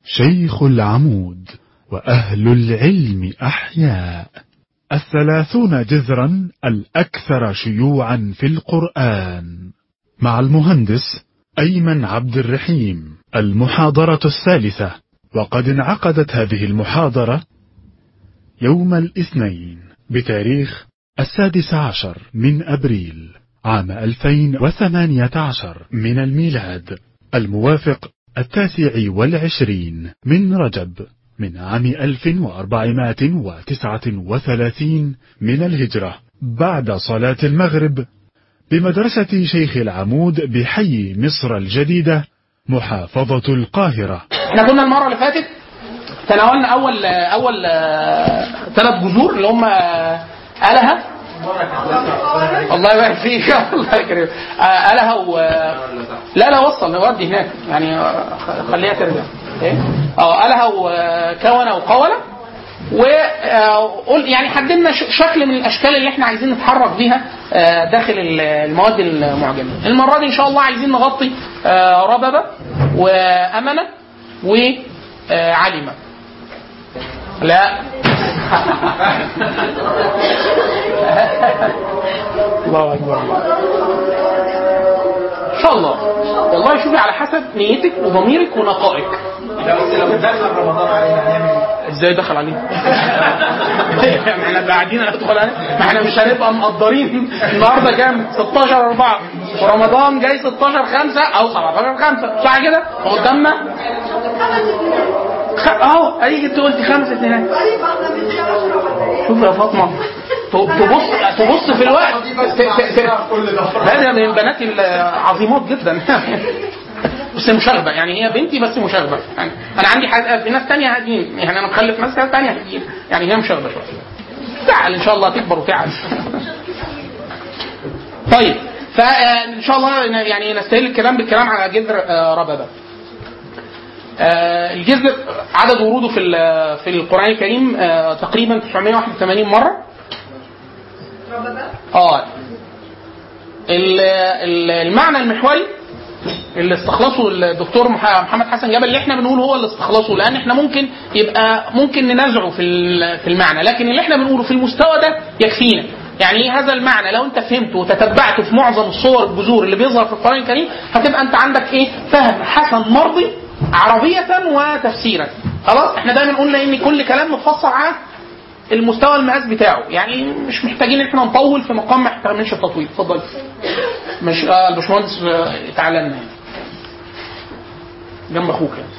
شيخ العمود وأهل العلم أحياء الثلاثون جذرا الأكثر شيوعا في القرآن مع المهندس أيمن عبد الرحيم المحاضرة الثالثة وقد انعقدت هذه المحاضرة يوم الاثنين بتاريخ السادس عشر من أبريل عام 2018 من الميلاد الموافق التاسع والعشرين من رجب من عام 1439 من الهجرة بعد صلاة المغرب بمدرسة شيخ العمود بحي مصر الجديدة محافظة القاهرة احنا كنا المره اللي فاتت تناولنا اول اول ثلاث جذور اللي هم الها الله يبارك فيك الله يكرمك آه، الها و لا لا وصل نودي هناك يعني آه، خليها ترجع ايه اه الها وكونه وقوله وقول يعني حددنا ش- شكل من الاشكال اللي احنا عايزين نتحرك بيها آه، داخل ال- المواد المعجمه المره دي ان شاء الله عايزين نغطي آه، رببه وامنه وعلمه لا الله اكبر ان شاء الله والله شوفي على حسب نيتك وضميرك ونقائك لو دخل رمضان علينا هنعمل ايه؟ ازاي دخل علينا؟ ما احنا قاعدين هندخل علينا ما احنا مش هنبقى مقدرين النهارده كام؟ 16 4 ورمضان جاي 16 5 او 17 5 صح كده؟ وقدامنا خ... اهو هيجي انت قلتي خمس اثنين شوف يا فاطمه ت- تبص تبص في الوقت ت- ت- ت- كل ده لا ده من البنات العظيمات جدا بس مشاغبه يعني هي بنتي بس مشاغبه يعني انا عندي حاجة في ناس تانية هادين يعني انا مخلف ناس تانية هادين يعني هي مشاغبه شويه تعال ان شاء الله تكبر وتعال طيب فان شاء الله يعني نستهل الكلام بالكلام على جذر آه، رببه آه، الجذر عدد وروده في ال- في القران الكريم آه، تقريبا 981 مره اه ال- ال- المعنى المحوري اللي استخلصه الدكتور مح- محمد حسن جبل اللي احنا بنقوله هو اللي استخلصه لان احنا ممكن يبقى ممكن ننازعه في ال- في المعنى لكن اللي احنا بنقوله في المستوى ده يكفينا يعني ايه هذا المعنى لو انت فهمته وتتبعته في معظم الصور الجذور اللي بيظهر في القران الكريم هتبقى انت عندك ايه فهم حسن مرضي عربية وتفسيرا خلاص احنا دايما قلنا ان كل كلام متفسر على المستوى المقاس بتاعه يعني مش محتاجين ان احنا نطول في مقام ما يحتملش التطويل اتفضل مش آه الباشمهندس آه، تعالى لنا يعني جنب اخوك يعني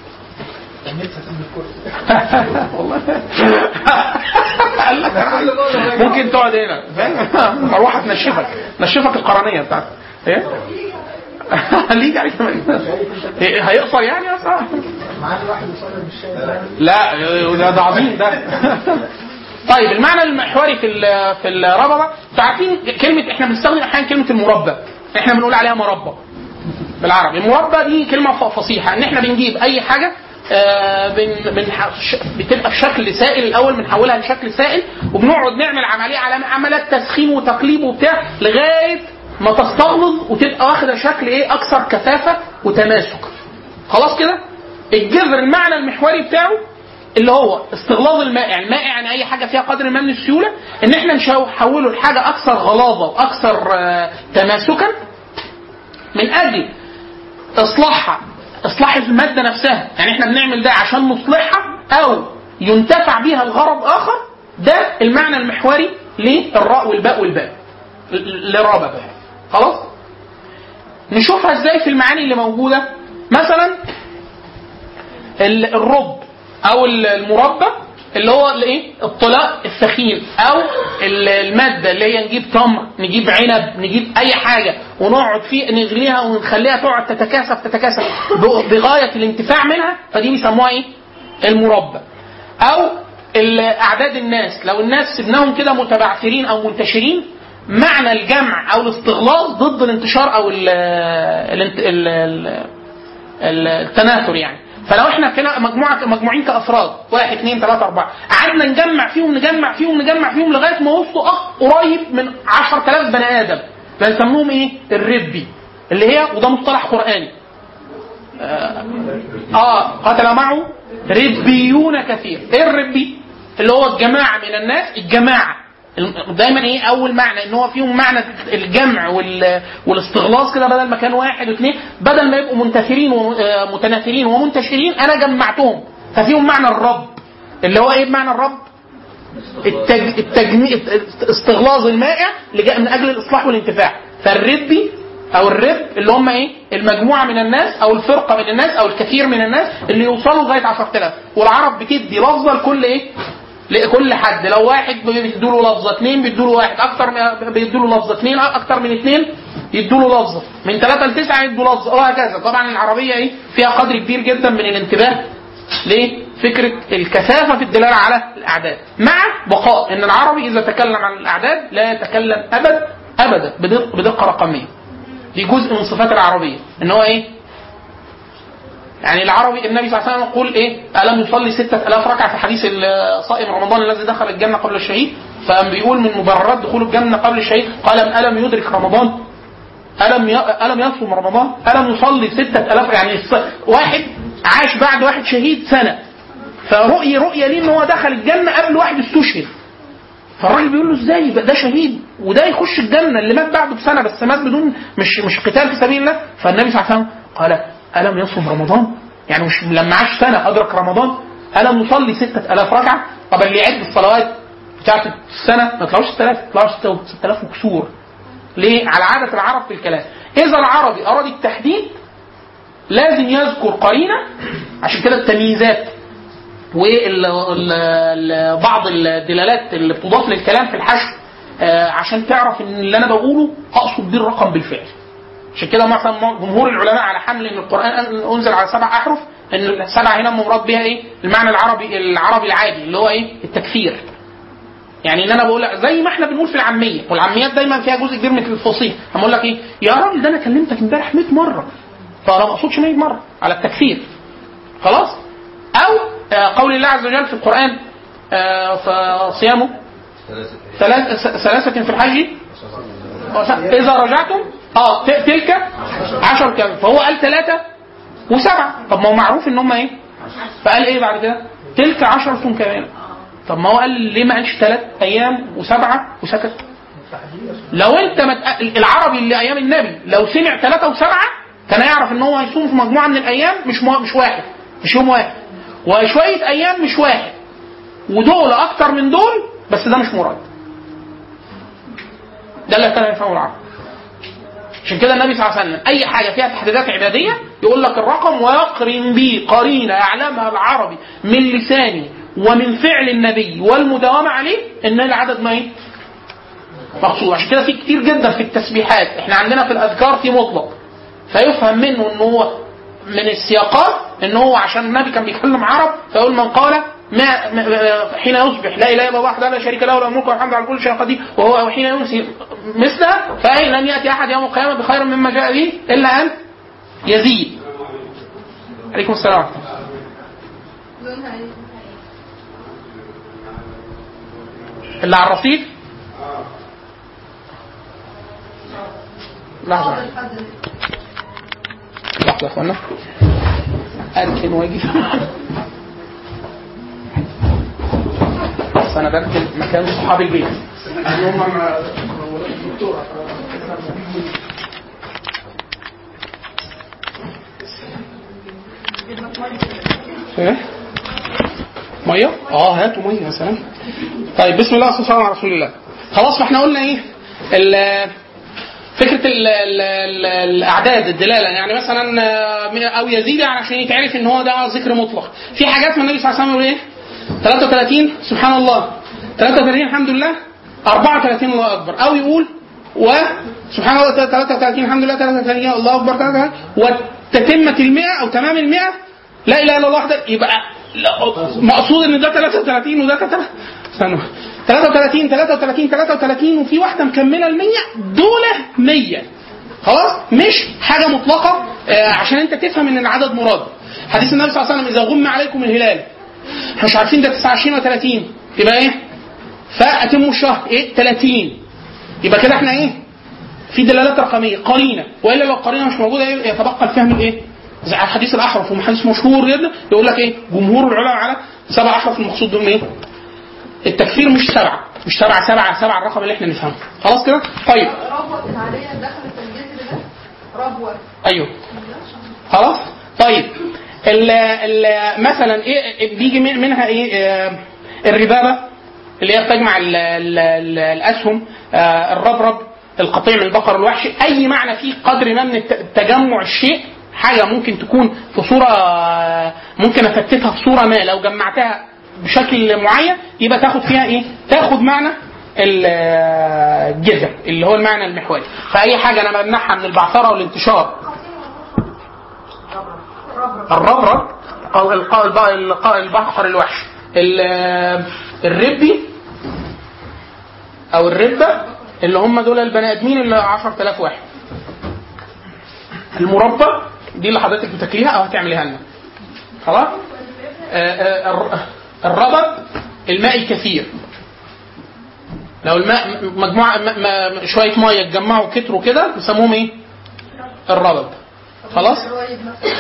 والله قال لك ممكن تقعد هنا فاهم مروحه تنشفك تنشفك القرنيه بتاعتك ايه ليه يعني كمان إيه، هيقصر يعني يا صاحبي معانا واحد يصلي بالشاي لا ده, ده عظيم ده طيب المعنى المحوري في ال- في الرببه انتوا عارفين كلمه احنا بنستخدم احيانا كلمه المربى احنا بنقول عليها مربى بالعربي المربى دي كلمه ف- فصيحه ان احنا بنجيب اي حاجه آه، بن بن بتبقى في شكل سائل الاول بنحولها لشكل سائل وبنقعد نعمل عمليه على عمليات تسخين وتقليب وبتاع لغايه ما تستغلظ وتبقى واخده شكل ايه اكثر كثافه وتماسك خلاص كده الجذر المعنى المحوري بتاعه اللي هو استغلاظ الماء يعني الماء يعني اي حاجه فيها قدر ما من السيوله ان احنا نشو- نحوله لحاجه اكثر غلاظه واكثر آه، تماسكا من اجل اصلاحها اصلاح الماده نفسها يعني احنا بنعمل ده عشان نصلحها او ينتفع بها لغرض اخر ده المعنى المحوري للراء والباء والباء ل- للرببه يعني. خلاص نشوفها ازاي في المعاني اللي موجوده مثلا ال- الرب او ال- المربى اللي هو الايه الطلاء الثخين او ال- الماده اللي هي نجيب تمر نجيب عنب نجيب اي حاجه ونقعد فيه نغليها ونخليها تقعد تتكاثف تتكاثف ب- بغايه الانتفاع منها فدي بيسموها ايه المربى او ال- اعداد الناس لو الناس سبناهم كده متبعثرين او منتشرين معنى الجمع او الاستغلاظ ضد الانتشار او ال ال ال ال التناثر يعني فلو احنا كده مجموعه مجموعين كافراد واحد اثنين ثلاثه اربعه قعدنا نجمع فيهم نجمع فيهم نجمع فيهم لغايه ما وصلوا أق- قريب من 10000 بني ادم بنسموهم ايه؟ الربي اللي هي وده مصطلح قراني اه, آه قتل معه ربيون كثير ايه الربي اللي هو الجماعه من الناس الجماعه دايما ايه اول معنى ان هو فيهم معنى الجمع وال... والاستغلاظ كده بدل ما كان واحد واثنين بدل ما يبقوا منتثرين ومتناثرين ومنتشرين انا جمعتهم ففيهم معنى الرب اللي هو ايه بمعنى الرب؟ التج... التجميع استغلاظ المائع لج- من اجل الاصلاح والانتفاع فالربي او الرب اللي هم ايه المجموعه من الناس او الفرقه من الناس او الكثير من الناس اللي يوصلوا لغايه 10000 والعرب بتدي لفظه لكل ايه لكل حد لو واحد بيدوا له لفظه اثنين بيدوا له واحد اكتر من بيدوا له لفظه اثنين اكتر من اثنين يدوا له لفظه من ثلاثه لتسعه يدوا لفظه وهكذا طبعا العربيه ايه فيها قدر كبير جدا من الانتباه لفكره الكثافه في الدلاله على الاعداد مع بقاء ان العربي اذا تكلم عن الاعداد لا يتكلم ابدا ابدا بدق- بدقه رقميه دي جزء من صفات العربيه ان هو ايه يعني العربي النبي صلى الله عليه وسلم يقول ايه الم يصلي ستة ألاف ركعه في حديث صائم رمضان الذي دخل الجنه قبل الشهيد فقام بيقول من مبررات دخول الجنه قبل الشهيد قال الم يدرك رمضان ألم ي... ألم يصوم رمضان؟ ألم يصلي ستة ألاف يعني الص- واحد عاش بعد واحد شهيد سنة فرؤية رؤية ليه إن هو دخل الجنة قبل واحد استشهد فالراجل بيقول له ازاي يبقى ده شهيد وده يخش الجنة اللي مات بعده بسنة بس مات بدون مش مش قتال في سبيل الله فالنبي صلى الله عليه وسلم قال ألم يصوم رمضان؟ يعني مش لما عاش سنة أدرك رمضان ألم يصلي ستة ألاف ركعة؟ طب اللي يعد الصلوات بتاعت السنة ما يطلعوش 6000 يطلعوا 6000 وكسور ليه؟ على عادة العرب في الكلام. إذا العربي أراد التحديد لازم يذكر قرينة عشان كده التمييزات وبعض الدلالات اللي بتضاف للكلام في الحشو آه، عشان تعرف ان اللي انا بقوله اقصد بيه الرقم بالفعل. عشان كده مثلا جمهور العلماء على حمل ان القران انزل على سبع احرف ان السبعه هنا مراد بها ايه؟ المعنى العربي العربي العادي اللي هو ايه؟ التكثير. يعني ان انا بقول لك زي ما احنا بنقول في العاميه والعاميات دايما فيها جزء كبير من التفاصيل اما اقول لك ايه يا راجل ده انا كلمتك امبارح 100 مره فانا ما اقصدش 100 مره على التكثير خلاص او آه، قول الله عز وجل في القران آه، فصيامه ثلاث س- ثلاثة في الحج إذا رجعتم اه ت- تلك عشر كامل فهو قال ثلاثة وسبعة طب ما هو معروف إن هم إيه؟ فقال إيه بعد كده؟ تلك عشرة كاملة طب ما هو قال ليه ما قالش ثلاث ايام وسبعه وسكت؟ لو انت مت... العربي اللي ايام النبي لو سمع ثلاثه وسبعه كان يعرف ان هو هيصوم في مجموعه من الايام مش مو... مش واحد مش يوم واحد وشويه ايام مش واحد ودول اكتر من دول بس ده مش مراد ده اللي كان يفهمه العرب عشان كده النبي صلى الله عليه وسلم اي حاجه فيها تحديدات عباديه يقول لك الرقم ويقرن به قرينه يعلمها العربي من لسانه ومن فعل النبي والمداومه عليه ان العدد ما ايه؟ مقصود عشان كده في كتير جدا في التسبيحات احنا عندنا في الاذكار في مطلق فيفهم منه ان هو من السياقات ان هو عشان النبي كان بيتكلم عرب فيقول من قال ما ما- حين يصبح لا اله الا الله وحده لا شريك له له الملك والحمد على كل شيء قدير وهو حين يمسي مثله فاي لم ياتي احد يوم القيامه بخير مما جاء به الا ان يزيد. عليكم السلام ورحمه الله. لونها ايه؟ اللي على الرصيف لحظه حاضر حاضر لحظه يا اخوانا اركن واجي بس انا بركن مكان صحاب البيت يعني هم ما- دكتورة. ايه ميه اه هاتوا ميه يا سلام طيب بسم الله والصلاه والسلام على رسول الله خلاص فاحنا قلنا ايه ال- فكره ال ال ال الاعداد الدلاله يعني مثلا آه، او يزيد يعني عشان يتعرف ان هو ده ذكر مطلق في حاجات من النبي صلى الله عليه وسلم يقول ايه 33 سبحان الله 33 الحمد لله 34 الله اكبر او يقول و سبحان الله 33 الحمد لله 33 الله اكبر 33 وتتمه المئة او تمام المئة لا اله الا الله وحده يبقى لا- مقصود ان ده 33 وده 3 استنوا 33 33 33 وفي واحده مكمله ال 100 دول 100 خلاص مش حاجه مطلقه آه، عشان انت تفهم ان العدد مراد حديث النبي صلى الله عليه وسلم اذا غم عليكم الهلال احنا مش عارفين ده 29 ولا 30 يبقى ايه فاتموا الشهر ايه 30 يبقى كده احنا ايه في دلالات رقميه قرينه والا لو القرينه مش موجوده إيه؟ يتبقى الفهم الايه زي حديث الاحرف وهو حديث مشهور جدا يقول لك ايه جمهور العلماء على سبع احرف المقصود بهم ايه التكفير مش سبعه مش سبعه سبعه سبعه الرقم اللي احنا نفهمه خلاص كده طيب ربوة العادية دخلت الجذر ده ربوة ايوه خلاص طيب ال ال مثلا ايه بيجي من- منها ايه آه، الربابه اللي هي بتجمع ال ال ال الاسهم آه، الربرب القطيع من البقر الوحشي اي معنى فيه قدر ما من الت- تجمع الشيء حاجه ممكن تكون في صوره آه، ممكن افتتها في صوره ما لو جمعتها بشكل معين يبقى تاخد فيها ايه؟ تاخد معنى ال- آه، الجذر اللي هو المعنى المحوري فاي حاجه انا بمنعها من البعثره والانتشار الربرب او القاء الب- القاء البحر الوحش ال- الربي او الربه اللي هم دول البني ادمين اللي 10000 واحد المربى دي اللي حضرتك بتاكليها او هتعمليها لنا خلاص آه، آه، الر- الربب الماء الكثير لو الماء مجموعه م- م- شويه ميه اتجمعوا كتروا كده بيسموهم ايه؟ الربب خلاص؟ الروايد نفسه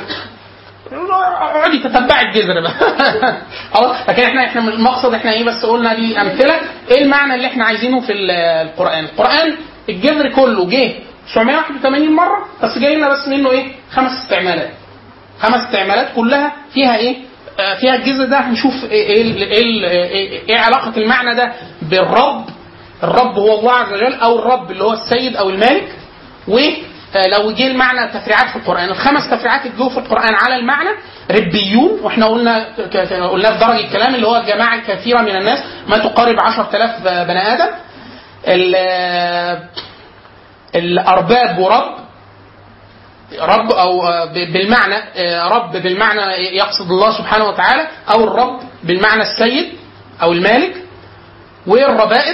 اقعدي تتبعي الجذر بقى خلاص لكن احنا احنا من المقصد احنا ايه بس قلنا دي امثله ايه المعنى اللي احنا عايزينه في ال- القران القران الجذر كله جه 981 مره بس جاي لنا بس منه ايه خمس استعمالات خمس استعمالات كلها فيها ايه آه، فيها الجزء ده هنشوف ايه ايه, ال- ايه, ال- ايه, إيه علاقه المعنى ده بالرب الرب هو الله عز وجل او الرب اللي هو السيد او المالك ولو جه المعنى تفريعات في القران الخمس تفريعات اللي جوه في القران على المعنى ربيون واحنا قلنا ك- ك- قلنا في درجه الكلام اللي هو الجماعه الكثيره من الناس ما تقارب 10000 بني ادم ال- الارباب ورب رب او آه، ب- بالمعنى آه، رب بالمعنى يقصد الله سبحانه وتعالى او الرب بالمعنى السيد او المالك والربائب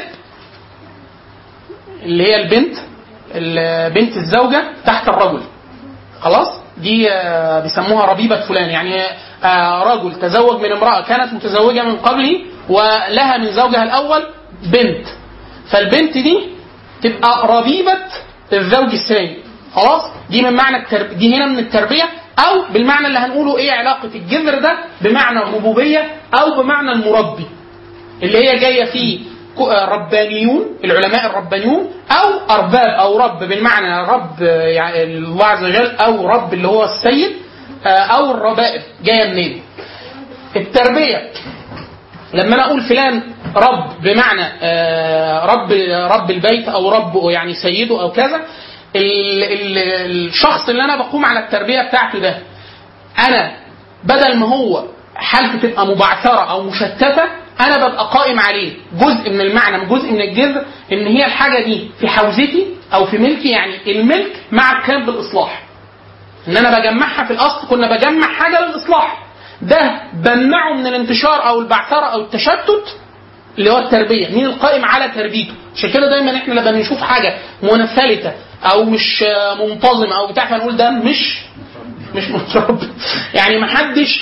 اللي هي البنت ال- بنت الزوجة تحت الرجل خلاص دي آه، بيسموها ربيبة فلان يعني آه، رجل تزوج من امرأة كانت متزوجة من قبله ولها من زوجها الأول بنت فالبنت دي تبقى ربيبة الزوج الثاني خلاص دي من معنى الترب... دي هنا من التربية أو بالمعنى اللي هنقوله إيه علاقة الجذر ده بمعنى الربوبية أو بمعنى المربي اللي هي جايه فيه كو- آه، ربانيون العلماء الربانيون او ارباب او رب بالمعنى رب آه، يعني الله عز وجل او رب اللي هو السيد آه، او الربائب جايه منين؟ التربيه لما انا اقول فلان رب بمعنى آه، رب رب البيت او رب يعني سيده او كذا ال- ال- الشخص اللي انا بقوم على التربيه بتاعته ده انا بدل ما هو حالته تبقى مبعثره او مشتته انا ببقى قائم عليه جزء من المعنى جزء من الجذر ان هي الحاجه دي في حوزتي او في ملكي يعني الملك مع القيام بالاصلاح ان انا بجمعها في الاصل كنا بجمع حاجه للاصلاح ده بمنعه من الانتشار او البعثره او التشتت اللي هو التربيه مين القائم على تربيته عشان كده دايما احنا لما بنشوف حاجه منفلته او مش آه، منتظمه او بتاع فنقول ده مش مش متربي يعني ما حدش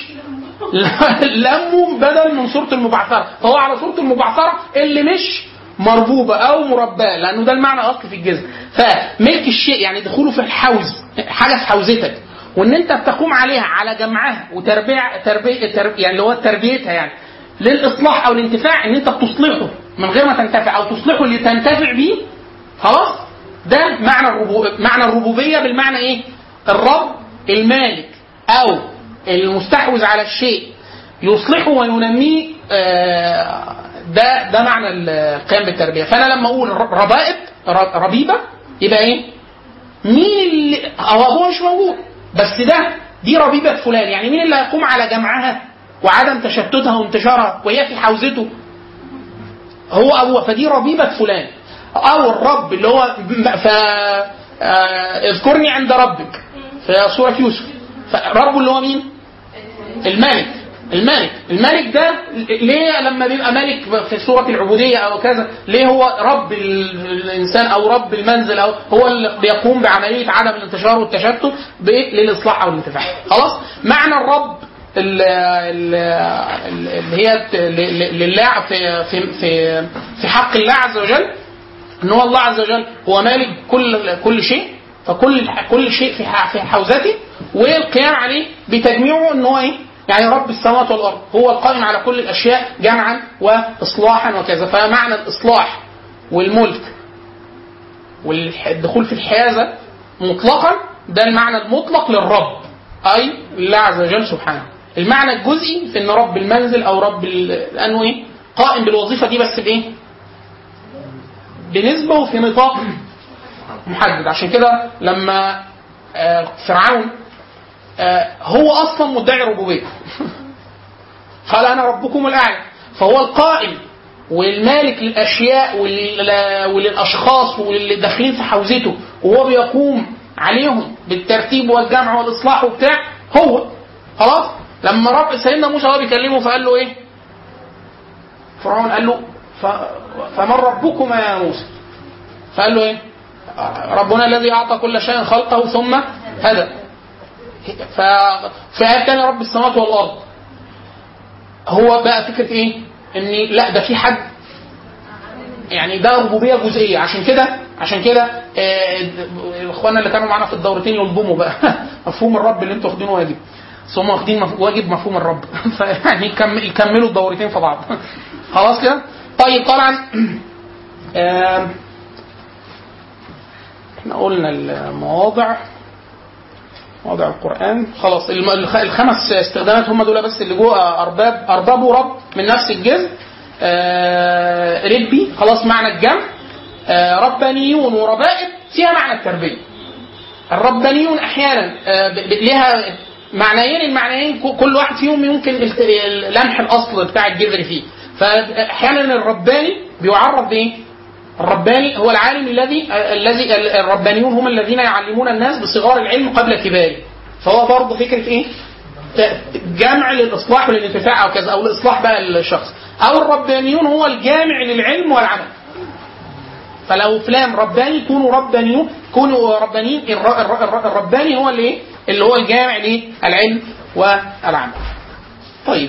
لمه بدل من صوره المبعثره فهو على صوره المبعثره اللي مش مربوبه او مرباه لانه ده المعنى الاصلي في الجذر فملك الشيء يعني دخوله في الحوز حاجه في حوزتك وان انت بتقوم عليها على جمعها وتربيع تربية تربية يعني اللي هو تربيتها يعني للاصلاح او الانتفاع ان انت بتصلحه من غير ما تنتفع او تصلحه لتنتفع بيه خلاص ده معنى الربو... معنى الربوبيه بالمعنى ايه؟ الرب المالك او المستحوذ على الشيء يصلحه وينميه آه، ده ده معنى القيام بالتربيه فانا لما اقول ر- ربائب ر- ربيبه يبقى ايه؟ مين اللي هو هو مش موجود بس ده دي ربيبه فلان يعني مين اللي هيقوم على جمعها وعدم تشتتها وانتشارها وهي في حوزته هو أبوه فدي ربيبة فلان أو الرب اللي هو ف آه، اذكرني عند ربك في سورة يوسف فرب اللي هو مين؟ الملك الملك الملك ده ليه لما بيبقى ملك في سورة العبودية أو كذا ليه هو رب ال- الإنسان أو رب المنزل أو هو اللي بيقوم بعملية عدم الانتشار والتشتت بإيه؟ للإصلاح أو الانتفاع خلاص معنى الرب ال- ال- ال- اللي هي ل- ل- لله في في في في حق الله عز وجل ان هو الله عز وجل هو مالك كل كل شيء فكل كل شيء في ح- في حوزته والقيام عليه بتجميعه ان هو ايه؟ يعني رب السماوات والارض هو القائم على كل الاشياء جمعا واصلاحا وكذا فمعنى الاصلاح والملك والدخول في الحيازه مطلقا ده المعنى المطلق للرب اي الله عز وجل سبحانه المعنى الجزئي في ان رب المنزل او رب ال- لانه ايه قائم بالوظيفه دي بس بايه بنسبه وفي نطاق محدد عشان كده لما آه، فرعون آه، هو اصلا مدعي ربوبيه قال انا ربكم الاعلى فهو القائم والمالك للاشياء ولل- وللاشخاص واللي داخلين في حوزته وهو بيقوم عليهم بالترتيب والجمع والاصلاح وبتاع هو خلاص لما رب سيدنا موسى هو بيكلمه فقال له ايه؟ فرعون قال له ف... فمن ربكما يا موسى؟ فقال له ايه؟ ربنا الذي اعطى كل شيء خلقه ثم هدى ف في آية تانية رب السماوات والأرض هو بقى فكرة إيه؟ إن لا ده في حد يعني ده ربوبية جزئية عشان كده عشان كده آه، إخواننا اللي كانوا معانا في الدورتين يلضموا بقى مفهوم الرب اللي أنتوا واخدينه واجب بس هم واخدين مف- واجب مفهوم الرب فيعني يكم- يكملوا الدورتين في بعض خلاص كده؟ طيب طبعا آم، احنا قلنا المواضع مواضع القرآن خلاص الم- الخ- الخمس استخدامات هم دول بس اللي جوه أرباب أرباب ورب من نفس الجزء آه ربي خلاص معنى الجمع آه ربانيون وربائب فيها معنى التربية الربانيون أحيانا آه ب- ب- ليها معنيين المعنيين ك- كل واحد فيهم يمكن الت- لمح الأصل بتاع الجذر فيه فأحيانا الرباني بيعرف بإيه؟ الرباني هو العالم الذي الذي الربانيون هم الذين يعلمون الناس بصغار العلم قبل كباره فهو برضه فكره ايه؟ ت- جمع للاصلاح وللانتفاع او كذا او الاصلاح بقى للشخص او الربانيون هو الجامع للعلم والعمل فلو فلان رباني كونوا ربانيون كونوا ربانيين الر- الر- الر- الرباني هو اللي ايه؟ اللي هو الجامع للعلم والعمل طيب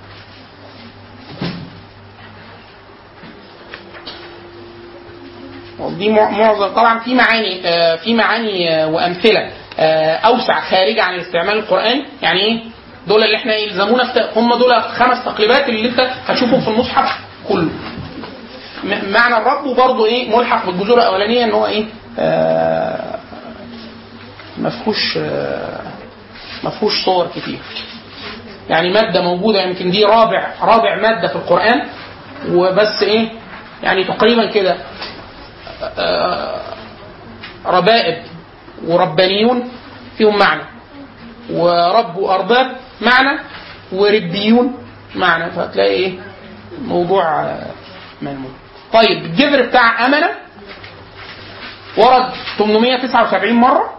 دي مع- معظم طبعا في معاني آه، في معاني آه، وامثله آه، اوسع خارجه عن الاستعمال القراني يعني ايه؟ دول اللي احنا يلزمونا في ت- هم دول خمس تقليبات اللي انت هتشوفهم في المصحف كله. م- معنى الرب وبرضه ايه ملحق بالجذور الاولانيه ان هو ايه؟ آه، ما فيهوش آه، ما فيهوش صور كتير. يعني ماده موجوده يمكن دي رابع رابع ماده في القران وبس ايه؟ يعني تقريبا كده آه، ربائب وربانيون فيهم معنى ورب وارباب معنى وربيون معنى فهتلاقي ايه موضوع آه، ملموم طيب الجذر بتاع امنه ورد 879 مره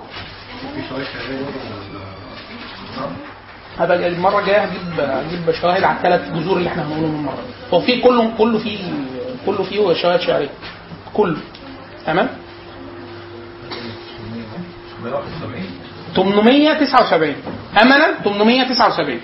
هذا المره الجايه هجيب هجيب شواهد على الثلاث جذور اللي احنا هنقولهم المره دي هو في كله كله فيه كله فيه شواهد شعريه كله تمام 879 امنا 879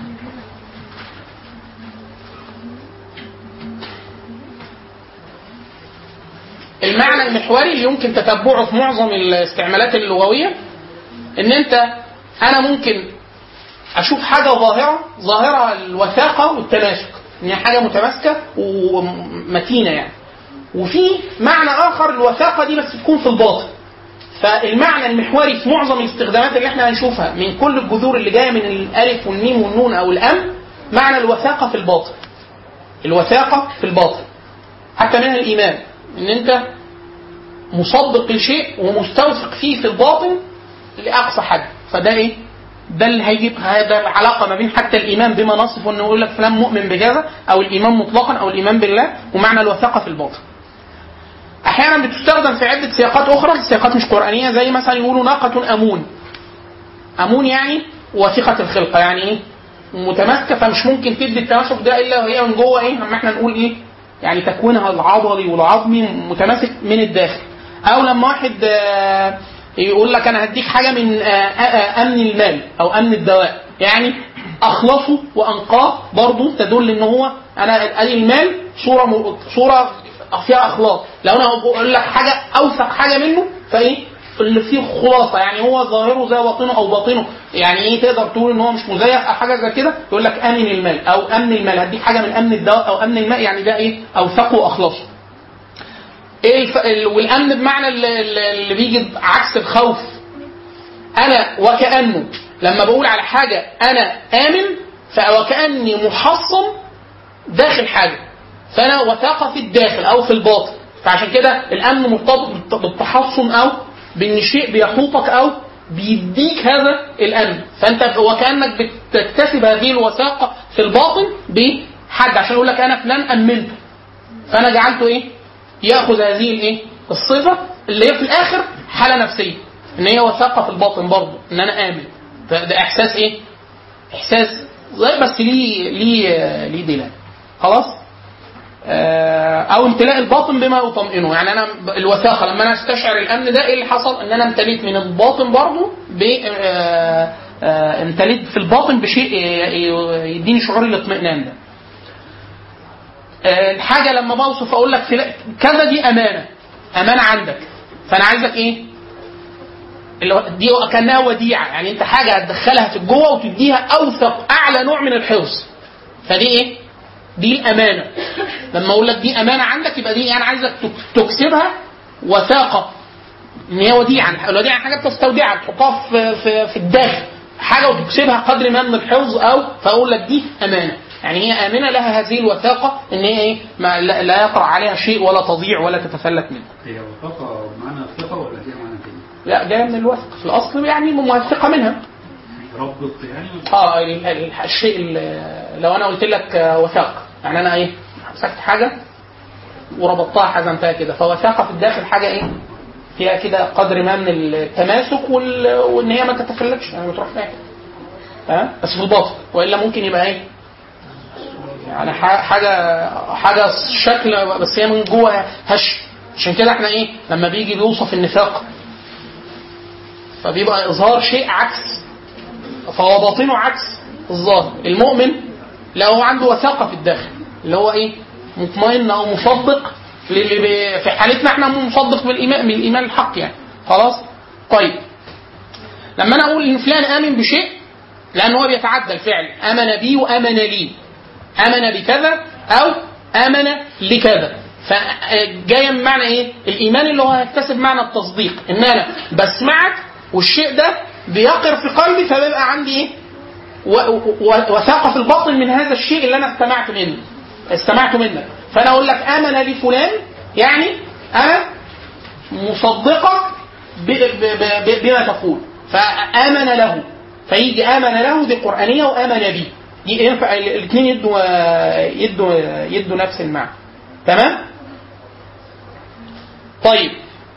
المعنى المحوري اللي يمكن تتبعه في معظم الاستعمالات اللغويه ان انت انا ممكن اشوف حاجه ظاهره ظاهره الوثاقه والتماسك ان هي حاجه متماسكه ومتينه يعني وفي معنى اخر الوثاقه دي بس تكون في الباطن فالمعنى المحوري في معظم الاستخدامات اللي احنا هنشوفها من كل الجذور اللي جايه من الالف والميم والنون او الام معنى الوثاقه في الباطن الوثاقه في الباطن حتى منها الايمان ان انت مصدق لشيء ومستوثق فيه في الباطن لاقصى حد فده ايه ده اللي هيجيب هذا العلاقه ما بين حتى الايمان بما نصفه انه يقول لك فلان مؤمن بكذا او الايمان مطلقا او الايمان بالله ومعنى الوثاقه في الباطن احيانا بتستخدم في عده سياقات اخرى سياقات مش قرانيه زي مثلا يقولوا ناقه امون امون يعني وثيقه الخلقه يعني ايه متماسكه فمش ممكن تدي التماسك ده الا وهي من جوه ايه لما احنا نقول ايه يعني تكوينها العضلي والعظمي متماسك من الداخل او لما واحد آه، يقول لك انا هديك حاجه من آه، آه، امن المال او امن الدواء يعني اخلصه وانقاه برضه تدل ان هو انا ادي المال صوره م- صوره فيها اخلاص لو انا بقول لك حاجه اوثق حاجه منه فايه اللي فيه خلاصه يعني هو ظاهره زي باطنه او باطنه يعني ايه تقدر تقول ان هو مش مزيف او حاجه زي كده يقول لك امن المال او امن المال هديك حاجه من امن الدواء او امن الماء يعني ده ايه اوثقه واخلصه ايه الف... ال- والامن بمعنى اللي, اللي بيجي عكس الخوف انا وكانه لما بقول على حاجه انا امن فوكاني محصن داخل حاجه فانا وثاقه في الداخل او في الباطن فعشان كده الامن مرتبط بالت- بالتحصن او بان شيء بيحوطك او بيديك هذا الامن فانت وكانك بتكتسب هذه الوثاقه في الباطن بحد عشان يقول لك انا فلان امنته فانا جعلته ايه؟ ياخذ هذه الايه؟ الصفه اللي هي في الاخر حاله نفسيه ان هي وثاقه في الباطن برضه ان انا امن فده احساس ايه؟ احساس زي بس ليه ليه ليه دلاله خلاص؟ آه، او امتلاء الباطن بما يطمئنه يعني انا ب- الوثاقه لما انا استشعر الامن ده ايه اللي حصل؟ ان انا امتليت من الباطن برضه ب آه، آه، امتليت في الباطن بشيء ي- ي- يديني شعور الاطمئنان ده. آه، الحاجه لما بوصف اقول لك فلا- كذا دي امانه امانه عندك فانا عايزك ايه؟ اللي هو- دي كانها وديعه يعني انت حاجه هتدخلها في جوه وتديها اوثق اعلى نوع من الحفظ فدي ايه؟ دي الامانه لما اقول لك دي امانه عندك يبقى دي انا عايزك تك- تكسبها وثاقه ان هي وديعه الوديعه حاجه بتستودعها تحطها في في في الداخل حاجه وتكسبها قدر ما من الحفظ او فاقول لك دي امانه يعني هي امنه لها هذه الوثاقه ان هي ايه ما لا لا يقع عليها شيء ولا تضيع ولا تتفلت منها هي وثاقة بمعنى الثقة ولا فيها معنى تاني؟ لا جايه من الوثق في الاصل يعني موثقه منها ربط يعني اه ال- ال- الشيء ال- لو انا قلت لك آه، وثاق يعني انا ايه مسكت حاجه وربطتها حزمتها كده فوثاقه في الداخل حاجه ايه فيها كده قدر ما من التماسك وال... وان هي ما تتفلتش يعني بتروح فيها ها بس في الباطن والا ممكن يبقى ايه يعني ح- حاجه حاجه شكل بس هي من جوه هش عشان كده احنا ايه لما بيجي بيوصف النفاق فبيبقى اظهار شيء عكس فهو باطنه عكس الظاهر المؤمن لا هو عنده وثاقه في الداخل اللي هو ايه مطمئن او مصدق للي بي في حالتنا احنا مصدق بالايمان بالايمان الحق يعني خلاص طيب لما انا اقول ان فلان امن بشيء لان هو بيتعدى الفعل امن بي وامن لي امن بكذا او امن لكذا فجايه من معنى ايه؟ الايمان اللي هو هيكتسب معنى التصديق ان انا بسمعك والشيء ده بيقر في قلبي فبيبقى عندي ايه؟ و- و- وثاقه في الباطن من هذا الشيء اللي انا استمعت منه استمعت منك فانا اقول لك امن لي فلان يعني انا مصدقه ب- ب- ب- بما تقول فامن له فيجي امن له دي قرانيه وامن بي دي ينفع الاثنين يدوا يدوا يدوا نفس المعنى تمام طيب